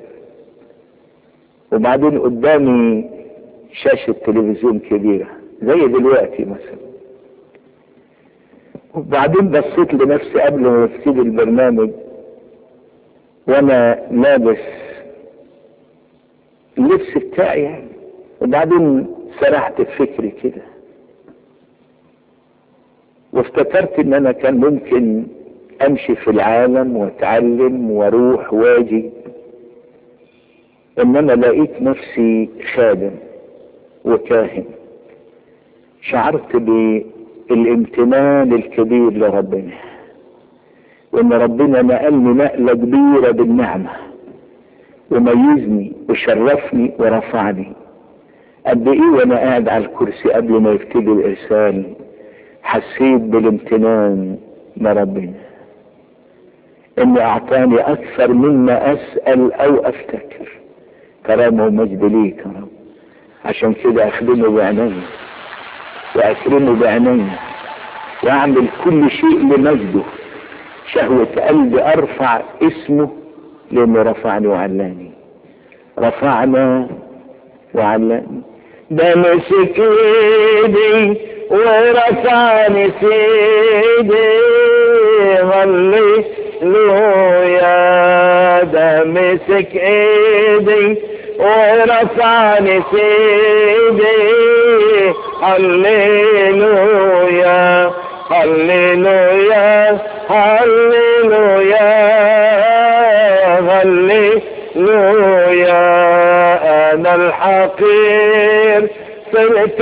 وبعدين قدامي شاشة تلفزيون كبيرة زي دلوقتي مثلا وبعدين بصيت لنفسي قبل ما ابتدي البرنامج وانا لابس اللبس بتاعي يعني وبعدين سرحت في فكري كده وافتكرت ان انا كان ممكن امشي في العالم واتعلم واروح واجي انما لقيت نفسي خادم وكاهن شعرت بالامتنان الكبير لربنا وان ربنا نقلني نقله كبيره بالنعمه وميزني وشرفني ورفعني قد ايه وانا قاعد على الكرسي قبل ما يبتدي الارسال حسيت بالامتنان لربنا انه اعطاني اكثر مما اسال او افتكر كرامه ومجد ليك يا رب عشان كده اخدمه بعيني واكرمه بعيني واعمل كل شيء لمجده شهوة قلبي ارفع اسمه لانه رفعني وعلاني رفعنا وعلاني ده مسك ايدي ورفعني سيدي غلي يا ده مسك ايدي ورفعني سيدي هللويا هللويا هللويا هللويا انا الحقير صرت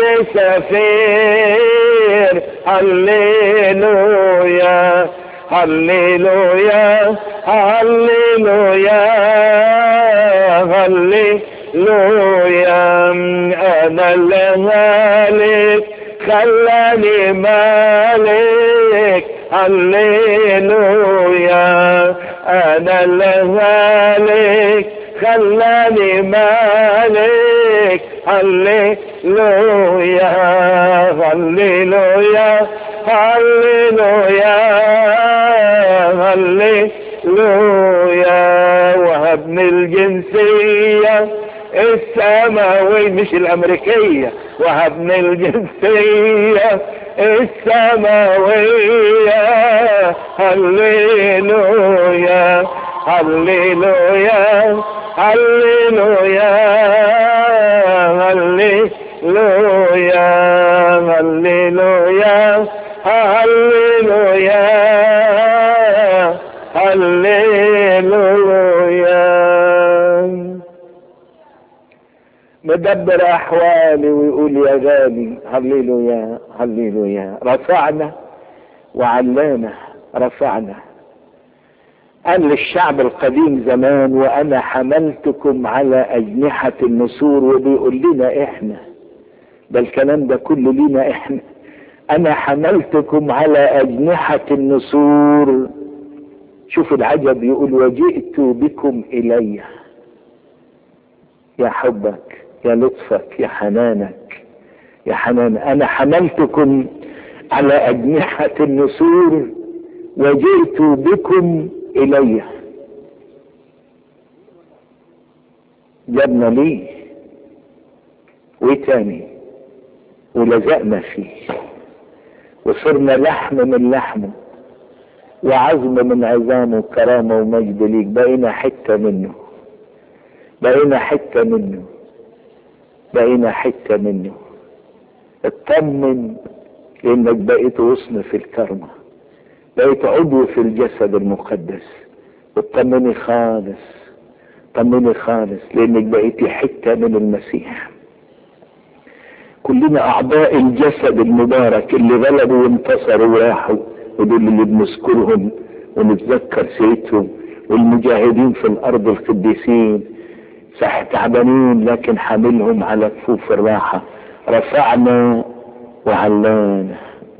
سفير هللويا هللويا هللويا هللويا انا المالك خلاني مالك هللويا انا المالك خلاني مالك هللويا هللويا هللويا هللويا وهبني الجنسية السماوية مش الأمريكية وهبني الجنسية السماوية هللويا هللويا هللويا هللويا هللويا هللويا هللويا مدبر احوالي ويقول يا غالي هللويا هللويا رفعنا وعلانا رفعنا قال للشعب القديم زمان وانا حملتكم على اجنحة النسور وبيقول لنا احنا ده الكلام ده كله لينا احنا انا حملتكم على اجنحة النسور شوف العجب يقول وجئت بكم الي يا حبك يا لطفك يا حنانك يا حنان انا حملتكم على اجنحة النسور وجئت بكم الي جبنا ليه وتاني ولزقنا فيه وصرنا لحم من لحمه وعظم من عظامه كرامة ومجد ليك بقينا حتة منه بقينا حتة منه بقينا حتة منه اطمن لانك بقيت غصن في الكرمة بقيت عضو في الجسد المقدس اطمني خالص طمني خالص لانك بقيتي حتة من المسيح كلنا اعضاء الجسد المبارك اللي غلبوا وانتصروا وراحوا ودول اللي بنذكرهم ونتذكر سيرتهم والمجاهدين في الارض القديسين صح تعبانين لكن حاملهم على كفوف الراحة رفعنا وعلانا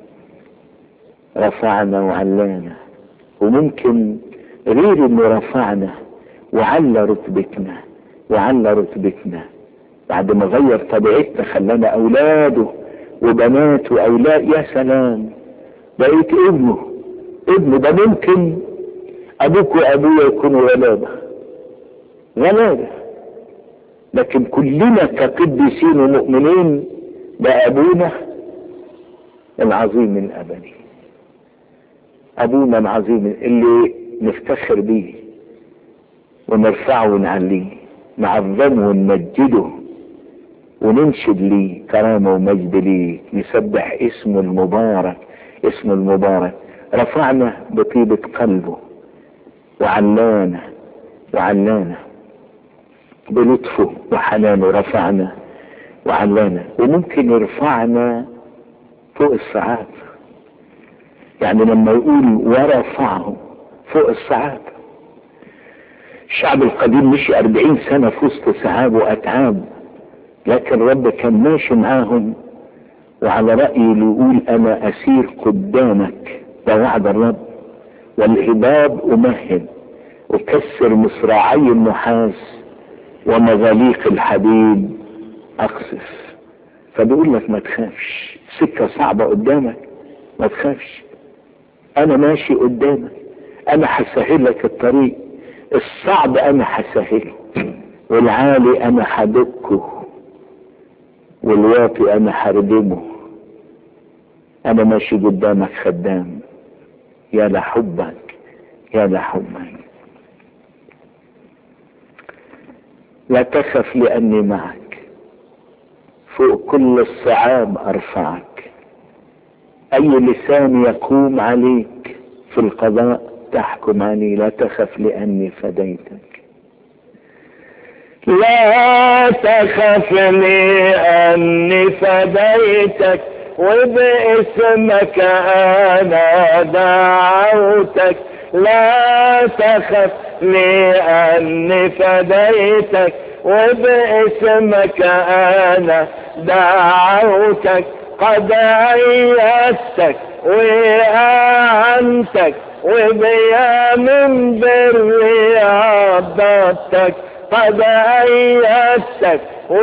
رفعنا وعلانا وممكن غير انه رفعنا وعلى رتبتنا وعلى رتبتنا بعد ما غير طبيعتنا خلانا اولاده وبنات واولاد يا سلام بقيت ابنه ابنه ده ممكن ابوك وابويا يكونوا غلابه غلابه لكن كلنا كقديسين ومؤمنين ده ابونا العظيم الابدي ابونا العظيم اللي نفتخر بيه ونرفعه ونعليه نعظمه ونمجده وننشد ليه كرامه ومجد ليه نسبح اسمه المبارك اسمه المبارك رفعنا بطيبة قلبه وعلانا وعلانا بلطفه وحنانه رفعنا وعلانا وممكن يرفعنا فوق الصعاب يعني لما يقول ورفعه فوق الصعاب الشعب القديم مشي أربعين سنة في وسط سحاب وأتعاب لكن رب كان ماشي معاهم وعلى رأيي اللي يقول أنا أسير قدامك ده وعد الرب والهباب أمهد أكسر مصراعي النحاس ومغاليق الحديد أقصف فبيقول لك ما تخافش سكة صعبة قدامك ما تخافش أنا ماشي قدامك أنا هسهل لك الطريق الصعب أنا هسهله والعالي أنا هدكه والواطي أنا هردمه أنا ماشي قدامك خدام يا لحبك يا لحبك لا تخف لأني معك فوق كل الصعاب أرفعك أي لسان يقوم عليك في القضاء تحكم عني لا تخف لأني فديتك لا تخف لأني فديتك وباسمك أنا دعوتك لا تخف لأني فديتك وباسمك أنا دعوتك قد أيدتك وأعنتك وبيا من بري عبدتك قد أيدتك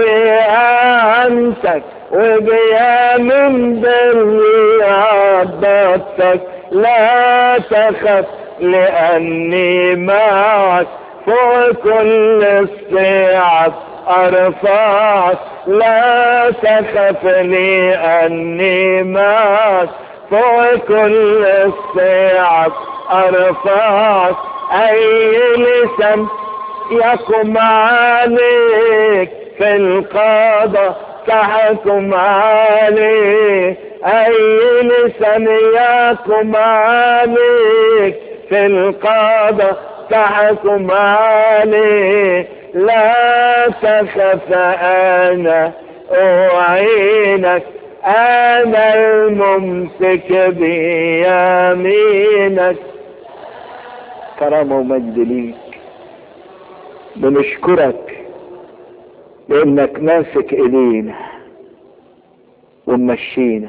وأعنتك وبيا من بري عبدتك لا تخف لأني معك فوق كل الصعاب أرفعك لا تخف لأني معك فوق كل الصعاب أرفعك أي لسان يقم عليك في القضاء تحكم عليه أي لسان يقم عليك في القضاء تحكم عليه لا تخف أنا أعينك أنا الممسك بيمينك كرامة ومجد ليك بنشكرك لانك ماسك ايدينا ومشينا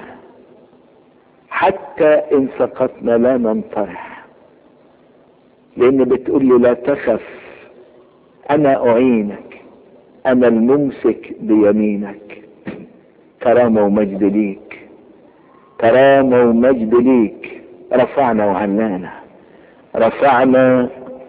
حتى ان سقطنا لا ننطرح لان بتقول لي لا تخف انا اعينك انا الممسك بيمينك كرامة ومجد ليك كرامة ومجد ليك رفعنا وعلانا رفعنا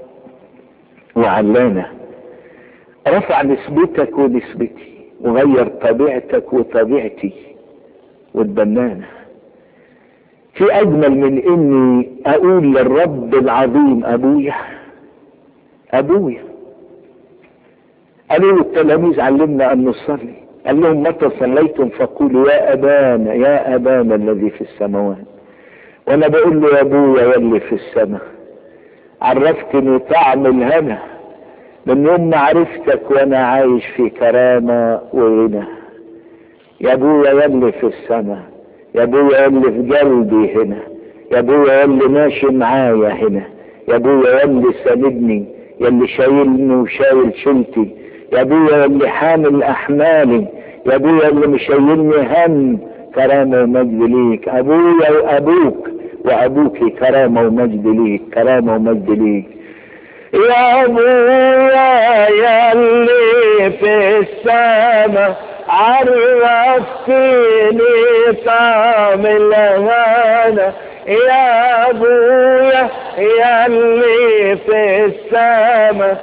وعلانا رفع نسبتك ونسبتي وغير طبيعتك وطبيعتي واتبنانا في اجمل من اني اقول للرب العظيم ابويا ابويا قالوا التلاميذ علمنا ان نصلي قال لهم متى صليتم فقولوا يا ابانا يا ابانا الذي في السماوات وانا بقول له يا ابويا يلي في السماء عرفتني طعم الهنا من يوم ما عرفتك وانا عايش في كرامة وغنى يا ابويا يلي في السماء يا ابويا يلي في قلبي هنا يا ابويا يلي ماشي معايا هنا يا ابويا يلي ساندني يلي شايلني وشايل شلتي يا ابويا يلي حامل احمالي يا ابويا اللي مشايلني هم كرامة ومجد ليك ابويا وابوك وابوك كرامة ومجد ليك كرامة ومجد ليك يا ابويا يا اللي في السما عرفتني طعم الهنا يا ابويا يا اللي في السما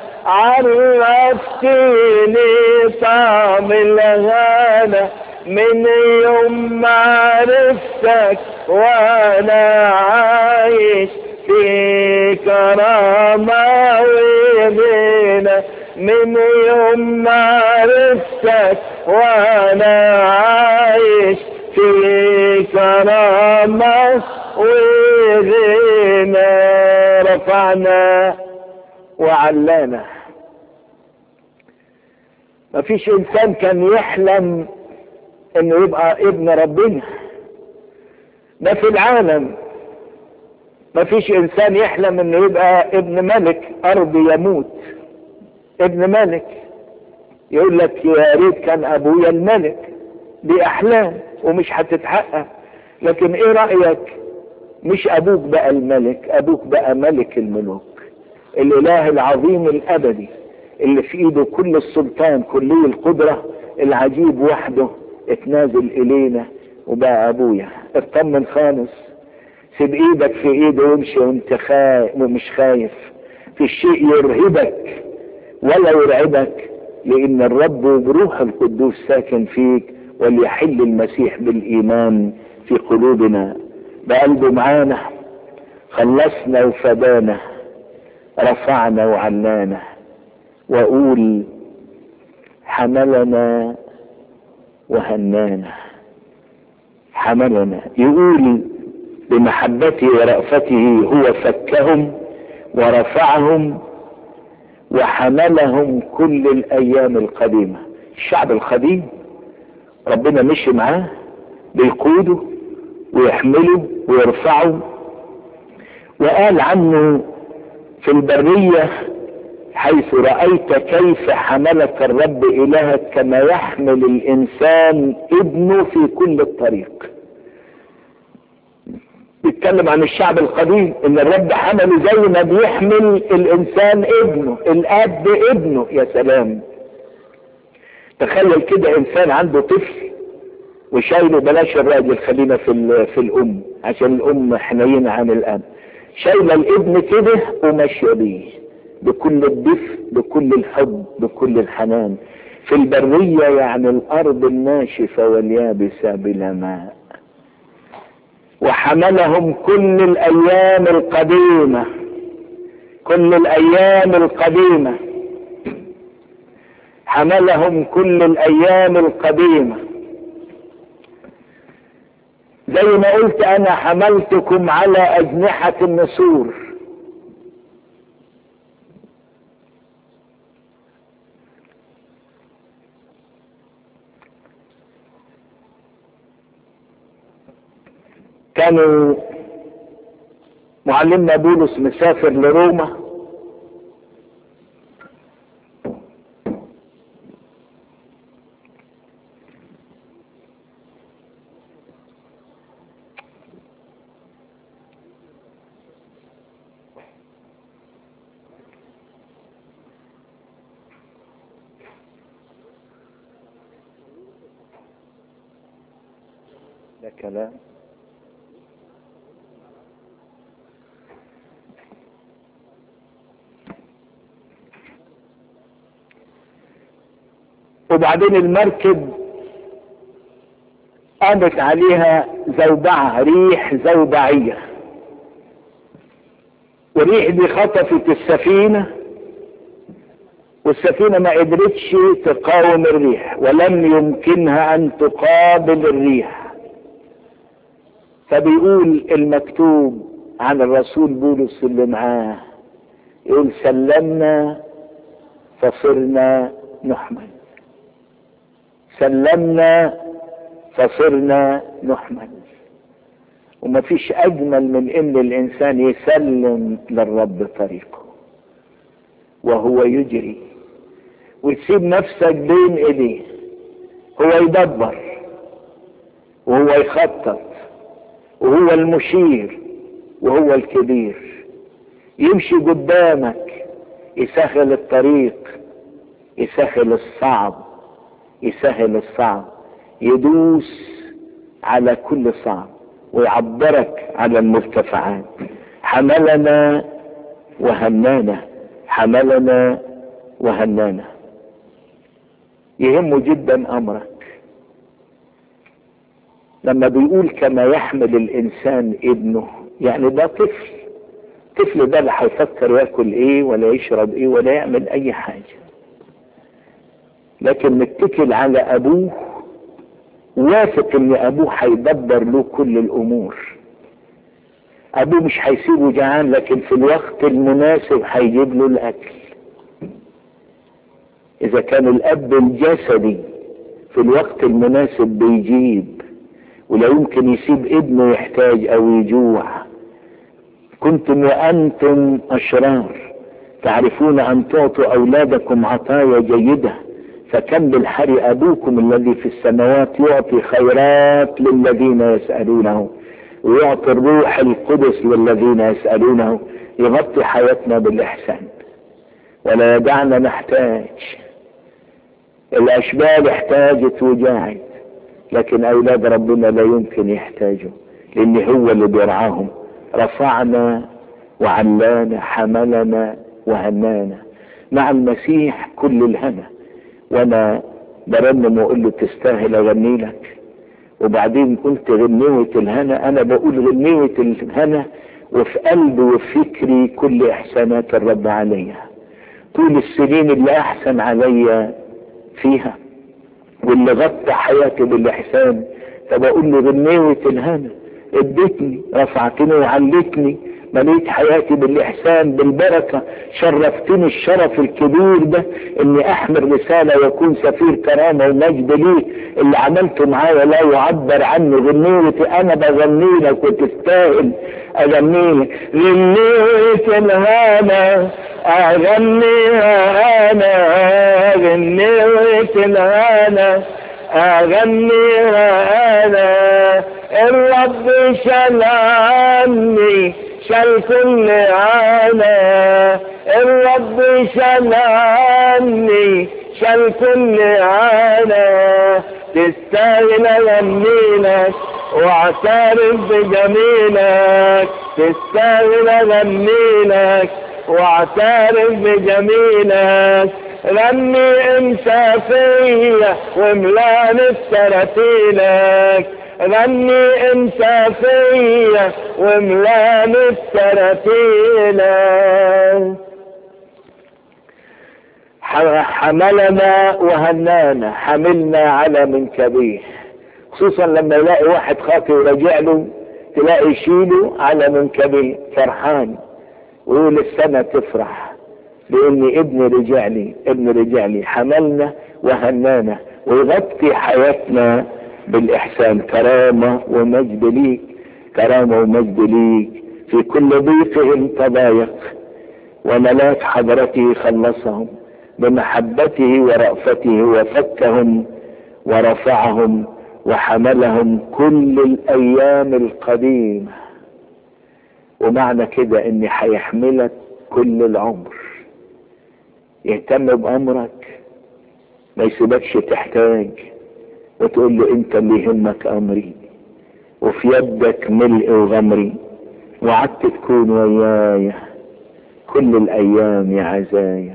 عرفتني طعم الهنا من يوم ما عرفتك وانا عايش في كرامة وبينا من يوم ما عرفتك وانا عايش في كرامة وبينا رفعنا وعلانا مفيش انسان كان يحلم انه يبقى ابن ربنا ده في العالم مفيش انسان يحلم انه يبقى ابن ملك ارض يموت ابن ملك يقول لك يا ريت كان ابويا الملك دي احلام ومش هتتحقق لكن ايه رايك مش ابوك بقى الملك ابوك بقى ملك الملوك الاله العظيم الابدي اللي في ايده كل السلطان كلي القدرة العجيب وحده اتنازل الينا وبقى ابويا اطمن خالص سيب ايدك في ايده وامشي وانت خايف ومش خايف في شيء يرهبك ولا يرعبك لان الرب بروح القدوس ساكن فيك وليحل المسيح بالايمان في قلوبنا بقلبه معانا خلصنا وفدانا رفعنا وعلانا واقول حملنا وهنانا حملنا يقول بمحبته ورأفته هو فكهم ورفعهم وحملهم كل الايام القديمة الشعب القديم ربنا مشي معاه بيقوده ويحمله ويرفعه وقال عنه في البرية حيث رأيت كيف حملك الرب إلهك كما يحمل الإنسان ابنه في كل الطريق بيتكلم عن الشعب القديم ان الرب حمله زي ما بيحمل الانسان ابنه الاب ابنه يا سلام تخيل كده انسان عنده طفل وشايله بلاش الراجل خلينا في في الام عشان الام حنينه عن الاب شايله الابن كده وماشيه بيه بكل الدفء بكل الحب بكل الحنان في البرية يعني الأرض الناشفة واليابسة بلا ماء وحملهم كل الأيام القديمة كل الأيام القديمة حملهم كل الأيام القديمة زي ما قلت أنا حملتكم على أجنحة النسور كانوا معلمنا بولس مسافر لروما ده كلام وبعدين المركب قامت عليها زوبعة ريح زوبعية والريح دي خطفت السفينة والسفينة ما قدرتش تقاوم الريح ولم يمكنها ان تقابل الريح فبيقول المكتوب عن الرسول بولس اللي معاه يقول سلمنا فصرنا نحمل سلمنا فصرنا نحمل وما فيش اجمل من ان الانسان يسلم للرب طريقه وهو يجري وتسيب نفسك بين ايديه هو يدبر وهو يخطط وهو المشير وهو الكبير يمشي قدامك يسهل الطريق يسهل الصعب يسهل الصعب يدوس على كل صعب ويعبرك على المرتفعات حملنا وهنانا حملنا وهنانا يهمه جدا امرك لما بيقول كما يحمل الانسان ابنه يعني ده طفل الطفل ده لا هيفكر ياكل ايه ولا يشرب ايه ولا يعمل اي حاجه لكن متكل على ابوه واثق ان ابوه هيدبر له كل الامور ابوه مش هيسيبه جعان لكن في الوقت المناسب هيجيب له الاكل اذا كان الاب الجسدي في الوقت المناسب بيجيب ولا يمكن يسيب ابنه يحتاج او يجوع كنتم وانتم اشرار تعرفون ان تعطوا اولادكم عطايا جيده فكم بالحري ابوكم الذي في السماوات يعطي خيرات للذين يسالونه ويعطي الروح القدس للذين يسالونه يغطي حياتنا بالاحسان ولا يدعنا نحتاج الاشبال احتاجت وجاعت لكن اولاد ربنا لا يمكن يحتاجوا لان هو اللي بيرعاهم رفعنا وعلانا حملنا وهنانا مع المسيح كل الهنا وانا برنم واقول له تستاهل اغني لك وبعدين قلت غنيوة الهنا انا بقول غنيوة الهنا وفي قلبي وفي فكري كل احسانات الرب عليا طول السنين اللي احسن عليا فيها واللي غطى حياتي بالاحسان فبقول له غنيوة الهنا اديتني رفعتني وعلتني مليت حياتي بالاحسان بالبركه شرفتني الشرف الكبير ده اني احمل رساله واكون سفير كرامه ومجد ليك اللي عملته معايا لا يعبر عني غنيتي انا بغني لك وتستاهل اغني لك غنيت الهنا اغنيها انا غنيت الهنا اغنيها انا الرب شال عني شال كل عنا الرب شال عني شال كل عنا تستاهل اغنيلك واعترف بجميلك تستاهل اغنيلك واعترف بجميلك غني انت فيا وملاني بتراتيلك غني انت فيا وملاني بتراتيلك حملنا وهنانا حملنا على منكبيه خصوصا لما يلاقي واحد خاطئ وراجع له تلاقي يشيله على منكبيه فرحان ويقول السنة تفرح لان ابن رجع لي ابن رجع لي حملنا وهنانا ويغطي حياتنا بالاحسان كرامة ومجد ليك كرامة ومجد ليك في كل ضيقهم تضايق وملاك حضرته خلصهم بمحبته ورأفته وفكهم ورفعهم وحملهم كل الايام القديمة ومعنى كده ان هيحملك كل العمر يهتم بامرك ما يسيبكش تحتاج وتقول له انت اللي يهمك امري وفي يدك ملء وغمري وعدت تكون ويايا كل الايام يا عزايا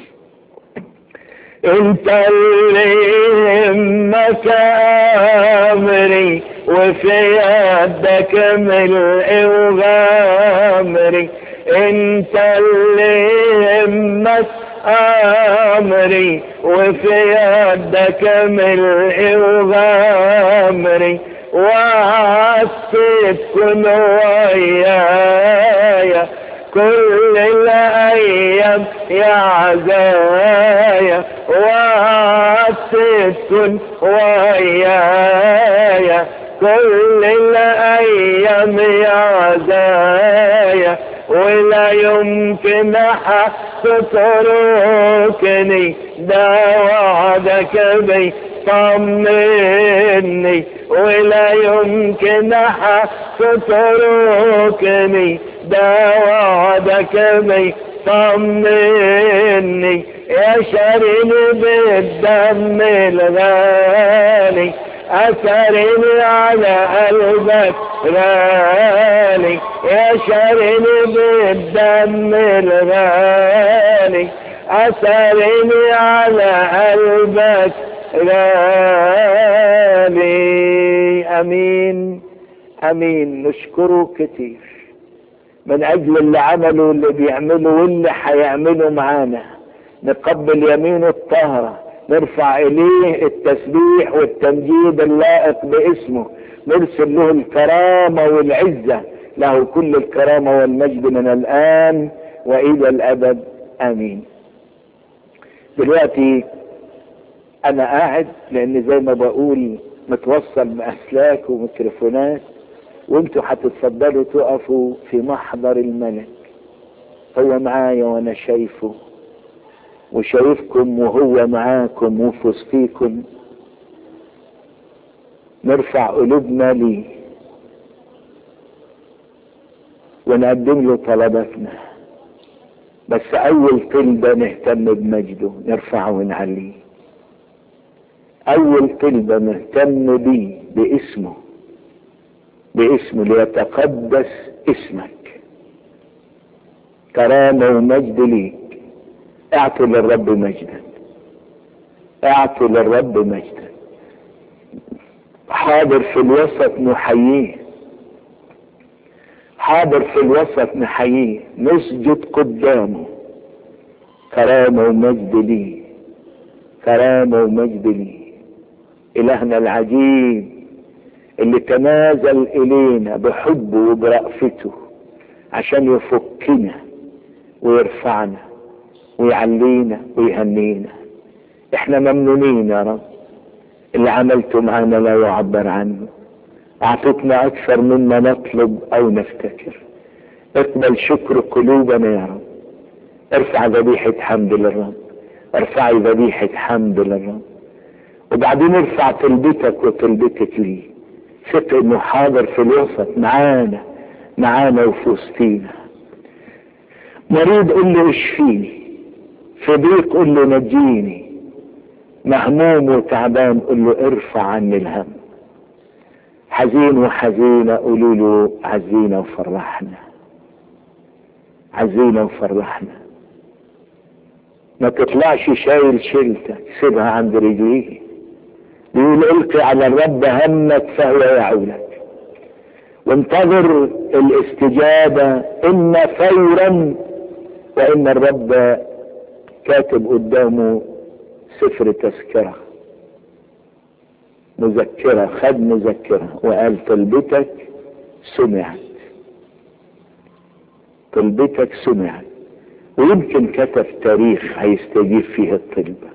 انت اللي يهمك امري وفي يدك ملء وغمري انت اللي يهمك امري وفي يدك ملء وغمري وعدت تكون ويايا كل الايام يا عزايا وعدت تكون ويايا كل الايام يا عزايا ولا يمكن احد تتركني ده وعدك بي طمني ولا يمكن احد تتركني ده وعدك بي طمني يا شاريني بالدم الغالي أثرني على قلبك غالي يا شاريني بالدم الغالي أثرني على قلبك غالي أمين أمين نشكره كتير من أجل اللي عمله واللي بيعمله واللي هيعمله معانا نقبل يمينه الطاهرة نرفع إليه التسبيح والتمجيد اللائق باسمه نرسل له الكرامة والعزة له كل الكرامة والمجد من الآن وإلى الأبد آمين دلوقتي أنا قاعد لأن زي ما بقول متوصل بأسلاك وميكروفونات وانتوا هتتفضلوا تقفوا في محضر الملك هو معايا وانا شايفه وشايفكم وهو معاكم وفي وسطيكم نرفع قلوبنا ليه ونقدم له طلباتنا بس اول طلبة نهتم بمجده نرفعه ونعليه اول طلبة نهتم بيه باسمه باسمه ليتقدس اسمك كرامة ومجد ليك اعطوا للرب مجدا اعطوا للرب مجدا حاضر في الوسط نحييه حاضر في الوسط نحييه نسجد قدامه كرامة ومجد ليه كرامة ومجد ليه إلهنا العجيب اللي تنازل إلينا بحبه وبرأفته عشان يفكنا ويرفعنا ويعلينا ويهنينا احنا ممنونين يا رب اللي عملته معانا لا يعبر عنه اعطتنا اكثر مما نطلب او نفتكر اقبل شكر قلوبنا يا رب ارفع ذبيحة حمد للرب ارفعي ذبيحة حمد للرب وبعدين ارفع طلبتك وطلبتك ليه ثق انه حاضر في الوسط معانا معانا وفي وسطينا مريض قل له اشفيني في ضيق قل له نجيني مهموم وتعبان قل له ارفع عني الهم حزين وحزينة قولوا له عزينا وفرحنا عزينا وفرحنا ما تطلعش شايل شيلتك سيبها عند رجليه بيقول القي على الرب همك فهو يعولك وانتظر الاستجابة إما فورا وإن الرب كاتب قدامه سفر تذكرة مذكرة خد مذكرة وقال طلبتك سمعت طلبتك سمعت ويمكن كتب تاريخ هيستجيب فيه الطلبة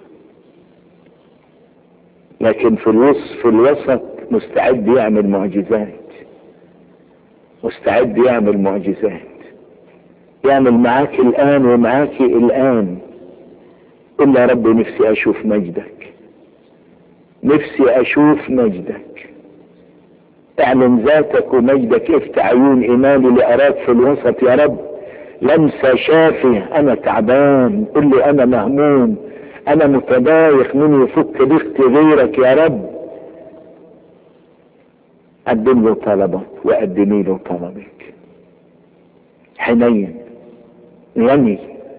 لكن في الوسط في الوسط مستعد يعمل معجزات مستعد يعمل معجزات يعمل معاك الآن ومعاك الآن قل يا رب نفسي أشوف مجدك نفسي أشوف مجدك اعلن ذاتك ومجدك افتح عيون إيماني لأراك في الوسط يا رب لمسة شافي أنا تعبان قل لي أنا مهموم أنا متضايق من يفك ضيقتي غيرك يا رب قدم له طلبك وقدمي له طلبك حنين غني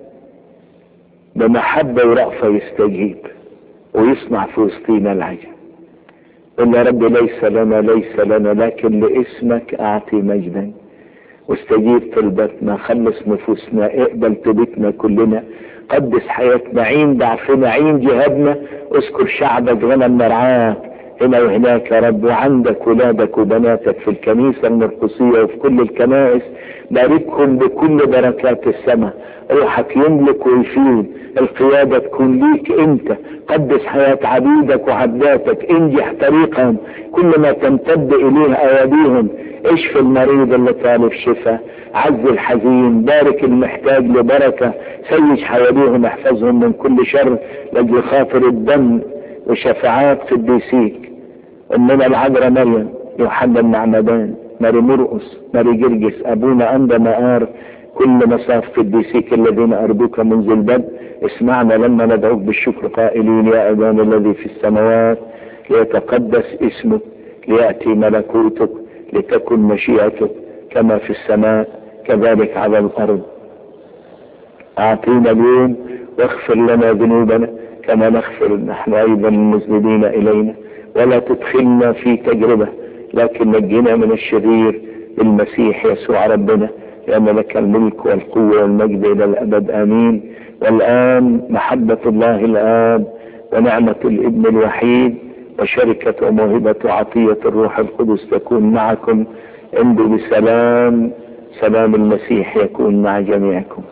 بمحبة ورأفة يستجيب ويصنع في وسطينا العجب قل يا رب ليس لنا ليس لنا لكن لاسمك اعطي مجدا واستجيب طلبتنا خلص نفوسنا اقبل توبتنا كلنا قدس حياتنا عين ضعفنا عين جهادنا اذكر شعبك غنم مرعاك هنا وهناك يا رب وعندك ولادك وبناتك في الكنيسة المرقسية وفي كل الكنائس باركهم بكل بركات السماء روحك يملك ويفيد القيادة تكون ليك انت قدس حياة عبيدك وعبداتك انجح طريقهم كل ما تمتد اليه اياديهم اشفي المريض اللي طالب شفاء عز الحزين بارك المحتاج لبركة سيج حواليهم احفظهم من كل شر لاجل خاطر الدم وشفاعات قديسيك امنا العذراء مريم يوحنا المعمدان ماري مرقس ماري جرجس ابونا اندا مقار كل مصاف قديسيك الذين أرجوك منذ البدء اسمعنا لما ندعوك بالشكر قائلين يا أبانا الذي في السماوات ليتقدس اسمك ليأتي ملكوتك لتكن مشيئتك كما في السماء كذلك على الأرض أعطينا اليوم واغفر لنا ذنوبنا كما نغفر نحن أيضا المذنبين إلينا ولا تدخلنا في تجربة لكن نجنا من الشرير بالمسيح يسوع ربنا لأن لك الملك والقوة والمجد إلى الأبد آمين والآن محبة الله الآب ونعمة الابن الوحيد وشركة وموهبة عطية الروح القدس تكون معكم امضوا بسلام سلام المسيح يكون مع جميعكم